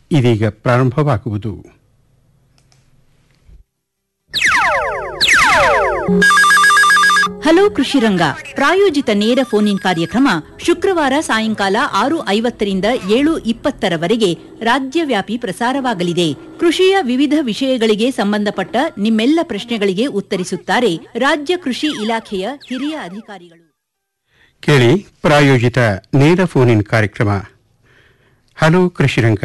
ಇದೀಗ ಪ್ರಾರಂಭವಾಗುವುದು ಹಲೋ ಕೃಷಿರಂಗ ಪ್ರಾಯೋಜಿತ ನೇರ ಫೋನ್ ಇನ್ ಕಾರ್ಯಕ್ರಮ ಶುಕ್ರವಾರ ಸಾಯಂಕಾಲ ಆರು ಐವತ್ತರಿಂದ ಏಳು ಇಪ್ಪತ್ತರವರೆಗೆ ರಾಜ್ಯವ್ಯಾಪಿ ಪ್ರಸಾರವಾಗಲಿದೆ ಕೃಷಿಯ ವಿವಿಧ ವಿಷಯಗಳಿಗೆ ಸಂಬಂಧಪಟ್ಟ ನಿಮ್ಮೆಲ್ಲ ಪ್ರಶ್ನೆಗಳಿಗೆ ಉತ್ತರಿಸುತ್ತಾರೆ ರಾಜ್ಯ ಕೃಷಿ ಇಲಾಖೆಯ ಹಿರಿಯ ಅಧಿಕಾರಿಗಳು ಕೇಳಿ ಪ್ರಾಯೋಜಿತ ನೇರ ಫೋನ್ ಇನ್ ಕಾರ್ಯಕ್ರಮ ಹಲೋ ಕೃಷಿರಂಗ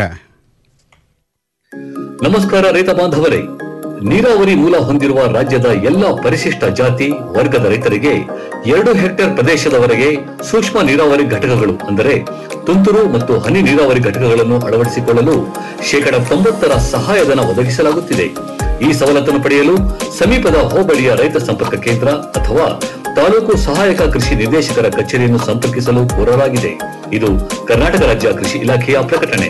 ನಮಸ್ಕಾರ ರೈತ ಬಾಂಧವರೇ ನೀರಾವರಿ ಮೂಲ ಹೊಂದಿರುವ ರಾಜ್ಯದ ಎಲ್ಲಾ ಪರಿಶಿಷ್ಟ ಜಾತಿ ವರ್ಗದ ರೈತರಿಗೆ ಎರಡು ಹೆಕ್ಟೇರ್ ಪ್ರದೇಶದವರೆಗೆ ಸೂಕ್ಷ್ಮ ನೀರಾವರಿ ಘಟಕಗಳು ಅಂದರೆ ತುಂತುರು ಮತ್ತು ಹನಿ ನೀರಾವರಿ ಘಟಕಗಳನ್ನು ಅಳವಡಿಸಿಕೊಳ್ಳಲು ಶೇಕಡ ತೊಂಬತ್ತರ ಸಹಾಯಧನ ಒದಗಿಸಲಾಗುತ್ತಿದೆ ಈ ಸವಲತ್ತನ್ನು ಪಡೆಯಲು ಸಮೀಪದ ಹೋಬಳಿಯ ರೈತ ಸಂಪರ್ಕ ಕೇಂದ್ರ ಅಥವಾ ತಾಲೂಕು ಸಹಾಯಕ ಕೃಷಿ ನಿರ್ದೇಶಕರ ಕಚೇರಿಯನ್ನು ಸಂಪರ್ಕಿಸಲು ಕೋರಲಾಗಿದೆ ಇದು ಕರ್ನಾಟಕ ರಾಜ್ಯ ಕೃಷಿ ಇಲಾಖೆಯ ಪ್ರಕಟಣೆ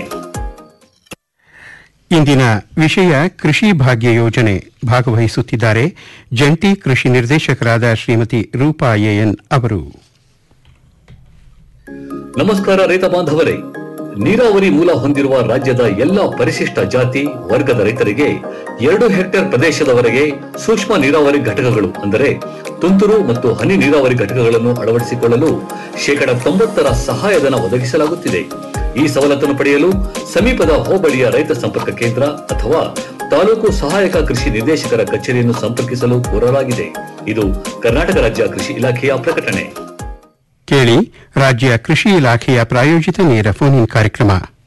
ಇಂದಿನ ವಿಷಯ ಕೃಷಿ ಭಾಗ್ಯ ಯೋಜನೆ ಭಾಗವಹಿಸುತ್ತಿದ್ದಾರೆ ಜಂಟಿ ಕೃಷಿ ನಿರ್ದೇಶಕರಾದ ಶ್ರೀಮತಿ ರೂಪಾ ಎಎನ್ ಅವರು ನಮಸ್ಕಾರ ರೈತ ಬಾಂಧವರೇ ನೀರಾವರಿ ಮೂಲ ಹೊಂದಿರುವ ರಾಜ್ಯದ ಎಲ್ಲಾ ಪರಿಶಿಷ್ಟ ಜಾತಿ ವರ್ಗದ ರೈತರಿಗೆ ಎರಡು ಹೆಕ್ಟೇರ್ ಪ್ರದೇಶದವರೆಗೆ ಸೂಕ್ಷ್ಮ ನೀರಾವರಿ ಘಟಕಗಳು ಅಂದರೆ ತುಂತುರು ಮತ್ತು ಹನಿ ನೀರಾವರಿ ಘಟಕಗಳನ್ನು ಅಳವಡಿಸಿಕೊಳ್ಳಲು ಶೇಕಡ ತೊಂಬತ್ತರ ಸಹಾಯಧನ ಒದಗಿಸಲಾಗುತ್ತಿದೆ ಈ ಸವಲತ್ತನ್ನು ಪಡೆಯಲು ಸಮೀಪದ ಹೋಬಳಿಯ ರೈತ ಸಂಪರ್ಕ ಕೇಂದ್ರ ಅಥವಾ ತಾಲೂಕು ಸಹಾಯಕ ಕೃಷಿ ನಿರ್ದೇಶಕರ ಕಚೇರಿಯನ್ನು ಸಂಪರ್ಕಿಸಲು ಕೋರಲಾಗಿದೆ ಇದು ಕರ್ನಾಟಕ ರಾಜ್ಯ ಕೃಷಿ ಇಲಾಖೆಯ ಪ್ರಕಟಣೆ ಕೇಳಿ ರಾಜ್ಯ ಕೃಷಿ ಇಲಾಖೆಯ ಪ್ರಾಯೋಜಿತ ನೇರ ಫೋನ್ ಇನ್ ಕಾರ್ಯಕ್ರಮ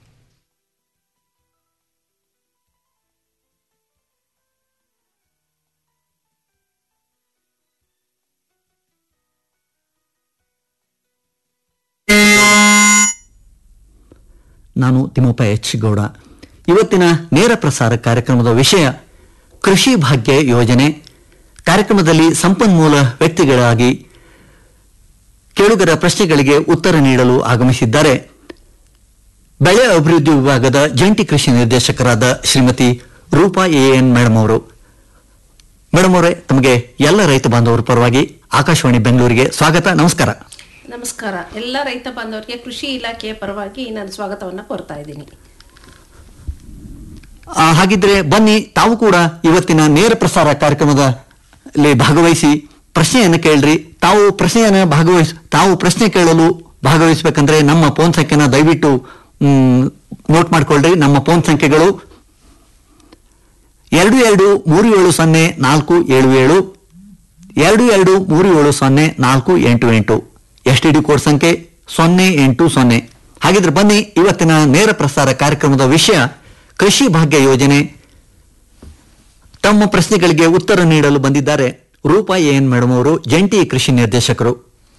ನಾನು ತಿಮ್ಮಪ್ಪ ಎಚ್ ಗೌಡ ಇವತ್ತಿನ ನೇರ ಪ್ರಸಾರ ಕಾರ್ಯಕ್ರಮದ ವಿಷಯ ಕೃಷಿ ಭಾಗ್ಯ ಯೋಜನೆ ಕಾರ್ಯಕ್ರಮದಲ್ಲಿ ಸಂಪನ್ಮೂಲ ವ್ಯಕ್ತಿಗಳಾಗಿ ಕೇಳುಗರ ಪ್ರಶ್ನೆಗಳಿಗೆ ಉತ್ತರ ನೀಡಲು ಆಗಮಿಸಿದ್ದಾರೆ ಬೆಳೆ ಅಭಿವೃದ್ಧಿ ವಿಭಾಗದ ಜಂಟಿ ಕೃಷಿ ನಿರ್ದೇಶಕರಾದ ಶ್ರೀಮತಿ ರೂಪಾ ಎಎನ್ ಮೇಡಮ್ ಅವರು ಮೇಡಮ್ ಅವರೇ ತಮಗೆ ಎಲ್ಲ ರೈತ ಬಾಂಧವರ ಪರವಾಗಿ ಆಕಾಶವಾಣಿ ಬೆಂಗಳೂರಿಗೆ ಸ್ವಾಗತ ನಮಸ್ಕಾರ ನಮಸ್ಕಾರ ಎಲ್ಲ ರೈತ ಬಾಂಧವರಿಗೆ ಕೃಷಿ ಇಲಾಖೆಯ ಪರವಾಗಿ ನಾನು ಸ್ವಾಗತವನ್ನ ಕೋರ್ತಾ ಇದ್ದೀನಿ ಆ, ಹಾಗಿದ್ರೆ ಬನ್ನಿ ತಾವು ಕೂಡ ಇವತ್ತಿನ ನೇರ ಪ್ರಸಾರ ಕಾರ್ಯಕ್ರಮದಲ್ಲಿ ಭಾಗವಹಿಸಿ ಪ್ರಶ್ನೆಯನ್ನು ಕೇಳ್ರಿ ತಾವು ಪ್ರಶ್ನೆಯನ್ನ ಭಾಗವಹಿಸ್ ತಾವು ಪ್ರಶ್ನೆ ಕೇಳಲು ಭಾಗವಹಿಸಬೇಕಂದ್ರೆ ನಮ್ಮ ಫೋನ್ ಸಂಖ್ಯೆನ ದಯವಿಟ್ಟು ಮ್, ನೋಟ್ ಮಾಡ್ಕೊಳ್ರಿ ನಮ್ಮ ಫೋನ್ ಸಂಖ್ಯೆಗಳು ಎರಡು ಎರಡು ಮೂರು ಏಳು ಸೊನ್ನೆ ನಾಲ್ಕು ಏಳು ಏಳು ಎರಡು ಎರಡು ಮೂರು ಏಳು ಸೊನ್ನೆ ನಾಲ್ಕು ಎಂಟು ಎಂಟು ಎಸ್ ಟಿ ಡಿ ಕೋಡ್ ಸಂಖ್ಯೆ ಸೊನ್ನೆ ಎಂಟು ಸೊನ್ನೆ ಹಾಗಿದ್ರೆ ಬನ್ನಿ ಇವತ್ತಿನ ನೇರ ಪ್ರಸಾರ ಕಾರ್ಯಕ್ರಮದ ವಿಷಯ ಕೃಷಿ ಭಾಗ್ಯ ಯೋಜನೆ ತಮ್ಮ ಪ್ರಶ್ನೆಗಳಿಗೆ ಉತ್ತರ ನೀಡಲು ಬಂದಿದ್ದಾರೆ ರೂಪಾ ಎನ್ ಮೇಡಮ್ ಅವರು ಜಂಟಿ ಕೃಷಿ ನಿರ್ದೇಶಕರು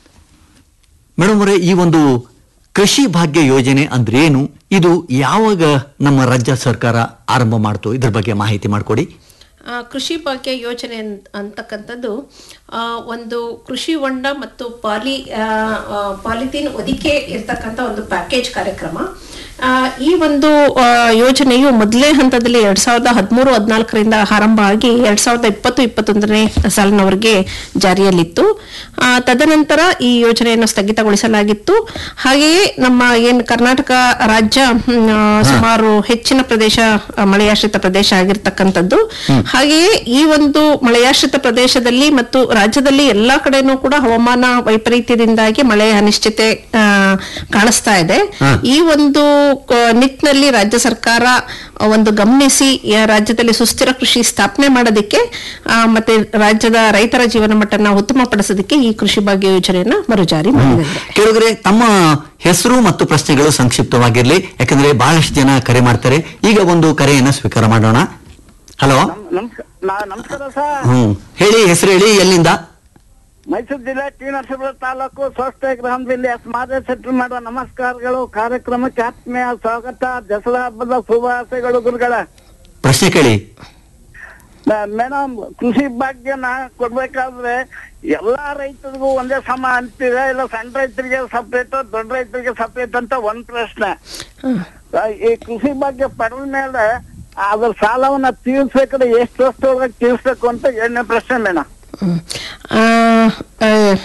ಮೇಡಮ್ ಅವರೇ ಈ ಒಂದು ಕೃಷಿ ಭಾಗ್ಯ ಯೋಜನೆ ಅಂದ್ರೆ ಏನು ಇದು ಯಾವಾಗ ನಮ್ಮ ರಾಜ್ಯ ಸರ್ಕಾರ ಆರಂಭ ಮಾಡ್ತು ಇದ್ರ ಬಗ್ಗೆ ಮಾಹಿತಿ ಮಾಡಿಕೊಡಿ ಆ, ಕೃಷಿ ಭಾಗ್ಯ ಯೋಜನೆ ಅನ್- ಅಂತಕ್ಕಂಥದ್ದು ಆ, ಒಂದು ಕೃಷಿ ಹೊಂಡ ಮತ್ತು ಪಾಲಿ ಆ, ಆ, ಪಾಲಿಥೀನ್ ಹೊದಿಕೆ ಇರ್ತಕ್ಕಂಥ ಒಂದು ಪ್ಯಾಕೇಜ್ ಕಾರ್ಯಕ್ರಮ ಆ, ಈ ಒಂದು ಆ, ಯೋಜನೆಯು ಮೊದಲೇ ಹಂತದಲ್ಲಿ ಎರಡ್ ಸಾವಿರದ ಹದಿಮೂರು ಹದಿನಾಲ್ಕರಿಂದ ಆರಂಭ ಆಗಿ ಎರಡ್ ಸಾವಿರದ ಇಪ್ಪತ್ತು ಇಪ್ಪತ್ತೊಂದನೇ ಸಾಲಿನವರೆಗೆ ಜಾರಿಯಲ್ಲಿತ್ತು ಆ, ತದನಂತರ ಈ ಯೋಜನೆಯನ್ನು ಸ್ಥಗಿತಗೊಳಿಸಲಾಗಿತ್ತು ಹಾಗೆಯೇ ನಮ್ಮ ಏನು ಕರ್ನಾಟಕ ರಾಜ್ಯ ಹ್ಮ್, ಆ, ಸುಮಾರು ಹೆಚ್ಚಿನ ಪ್ರದೇಶ ಆ, ಮಳೆಯಾಶ್ರಿತ ಪ್ರದೇಶ ಆಗಿರ್ತಕ್ಕಂಥದ್ದು ಹಾಗೆಯೇ ಈ ಒಂದು ಮಳೆಯಾಶ್ರಿತ ಪ್ರದೇಶದಲ್ಲಿ ಮತ್ತು ರಾಜ್ಯದಲ್ಲಿ ಎಲ್ಲಾ ಕಡೆನೂ ಕೂಡ ಹವಾಮಾನ ವೈಪರೀತ್ಯದಿಂದಾಗಿ ಮಳೆಯ ಅನಿಶ್ಚಿತೆ ಆ, ಕಾಣಿಸ್ತಾ ಇದೆ ಈ ಒಂದು ಕ- ನಿಟ್ಟಿನಲ್ಲಿ ರಾಜ್ಯ ಸರ್ಕಾರ ಒಂದು ಗಮನಿಸಿ ಆ, ರಾಜ್ಯದಲ್ಲಿ ಸುಸ್ಥಿರ ಕೃಷಿ ಸ್ಥಾಪನೆ ಮಾಡೋದಕ್ಕೆ ಆ, ಮತ್ತೆ ರಾಜ್ಯದ ರೈತರ ಜೀವನ ಮಟ್ಟನ ಉತ್ತಮಪಡಿಸೋದಕ್ಕೆ ಈ ಕೃಷಿ ಭಾಗ್ಯ ಯೋಜನೆಯನ್ನ ಮರುಜಾರಿ ಮಾಡಿದೆ ಕೇಳಿದ್ರೆ ತಮ್ಮ ಹೆಸರು ಮತ್ತು ಪ್ರಶ್ನೆಗಳು ಸಂಕ್ಷಿಪ್ತವಾಗಿರ್ಲಿ ಯಾಕಂದ್ರೆ ಬಹಳಷ್ಟು ಜನ ಕರೆ ಮಾಡ್ತಾರೆ ಈಗ ಒಂದು ಕರೆಯನ್ನ ಸ್ವೀಕಾರ ಮಾಡೋಣ ಹಲೋ ನಮಸ್ಕಾರ ನಾ- ನಮಸ್ಕಾರ ಸರ್ ಹ್ಮ್ ಹೇಳಿ ಹೆಸರು ಹೇಳಿ ಎಲ್ಲಿಂದ ಮೈಸೂರು ಜಿಲ್ಲೆ ಟಿ ನರಸೀಪುರ ತಾಲೂಕು ಸ್ವಸ್ಥ ಗ್ರಾಮದಲ್ಲಿ ಸ್ಮಾರಕ ಸೆಟ್ಲ್ ಮಾಡುವ ನಮಸ್ಕಾರಗಳು ಕಾರ್ಯಕ್ರಮಕ್ಕೆ ಆತ್ಮೀಯ ಸ್ವಾಗತ ದಸರಾ ಹಬ್ಬದ ಶುಭಾಶಯಗಳು ಗುರುಗಳ ಪ್ರಶ್ನೆ ಕೇಳಿ ಮೇಡಮ್ ಕೃಷಿ ಭಾಗ್ಯನ ಕೊಡ್ಬೇಕಾದ್ರೆ ಎಲ್ಲಾ ರೈತರಿಗೂ ಒಂದೇ ಸಮ ಅಂತೀರಾ ಇಲ್ಲ ಸಣ್ಣ ರೈತರಿಗೆ ಸಪ್ರೇಟ್ ದೊಡ್ಡ ರೈತರಿಗೆ ಸಪ್ರೇಟ್ ಅಂತ ಒಂದ್ ಪ್ರಶ್ನೆ ಆ, ಈ ಕೃಷಿ ಭಾಗ್ಯ ಪಡೆದ ಮೇಲೆ ಅದ್ರ ಸಾಲವನ್ನ ತೀರ್ಸ್ಬೇಕಾದ್ರೆ ಎಷ್ಟು ವರ್ಷದೊಳಗೆ ತೀರ್ಸ್ಬೇಕು ಅಂತ ಎರಡನೇ ಪ್ರಶ್ನೆ ಮೇಡಮ್ ಹ್ಮ್. ಆ, ಆ,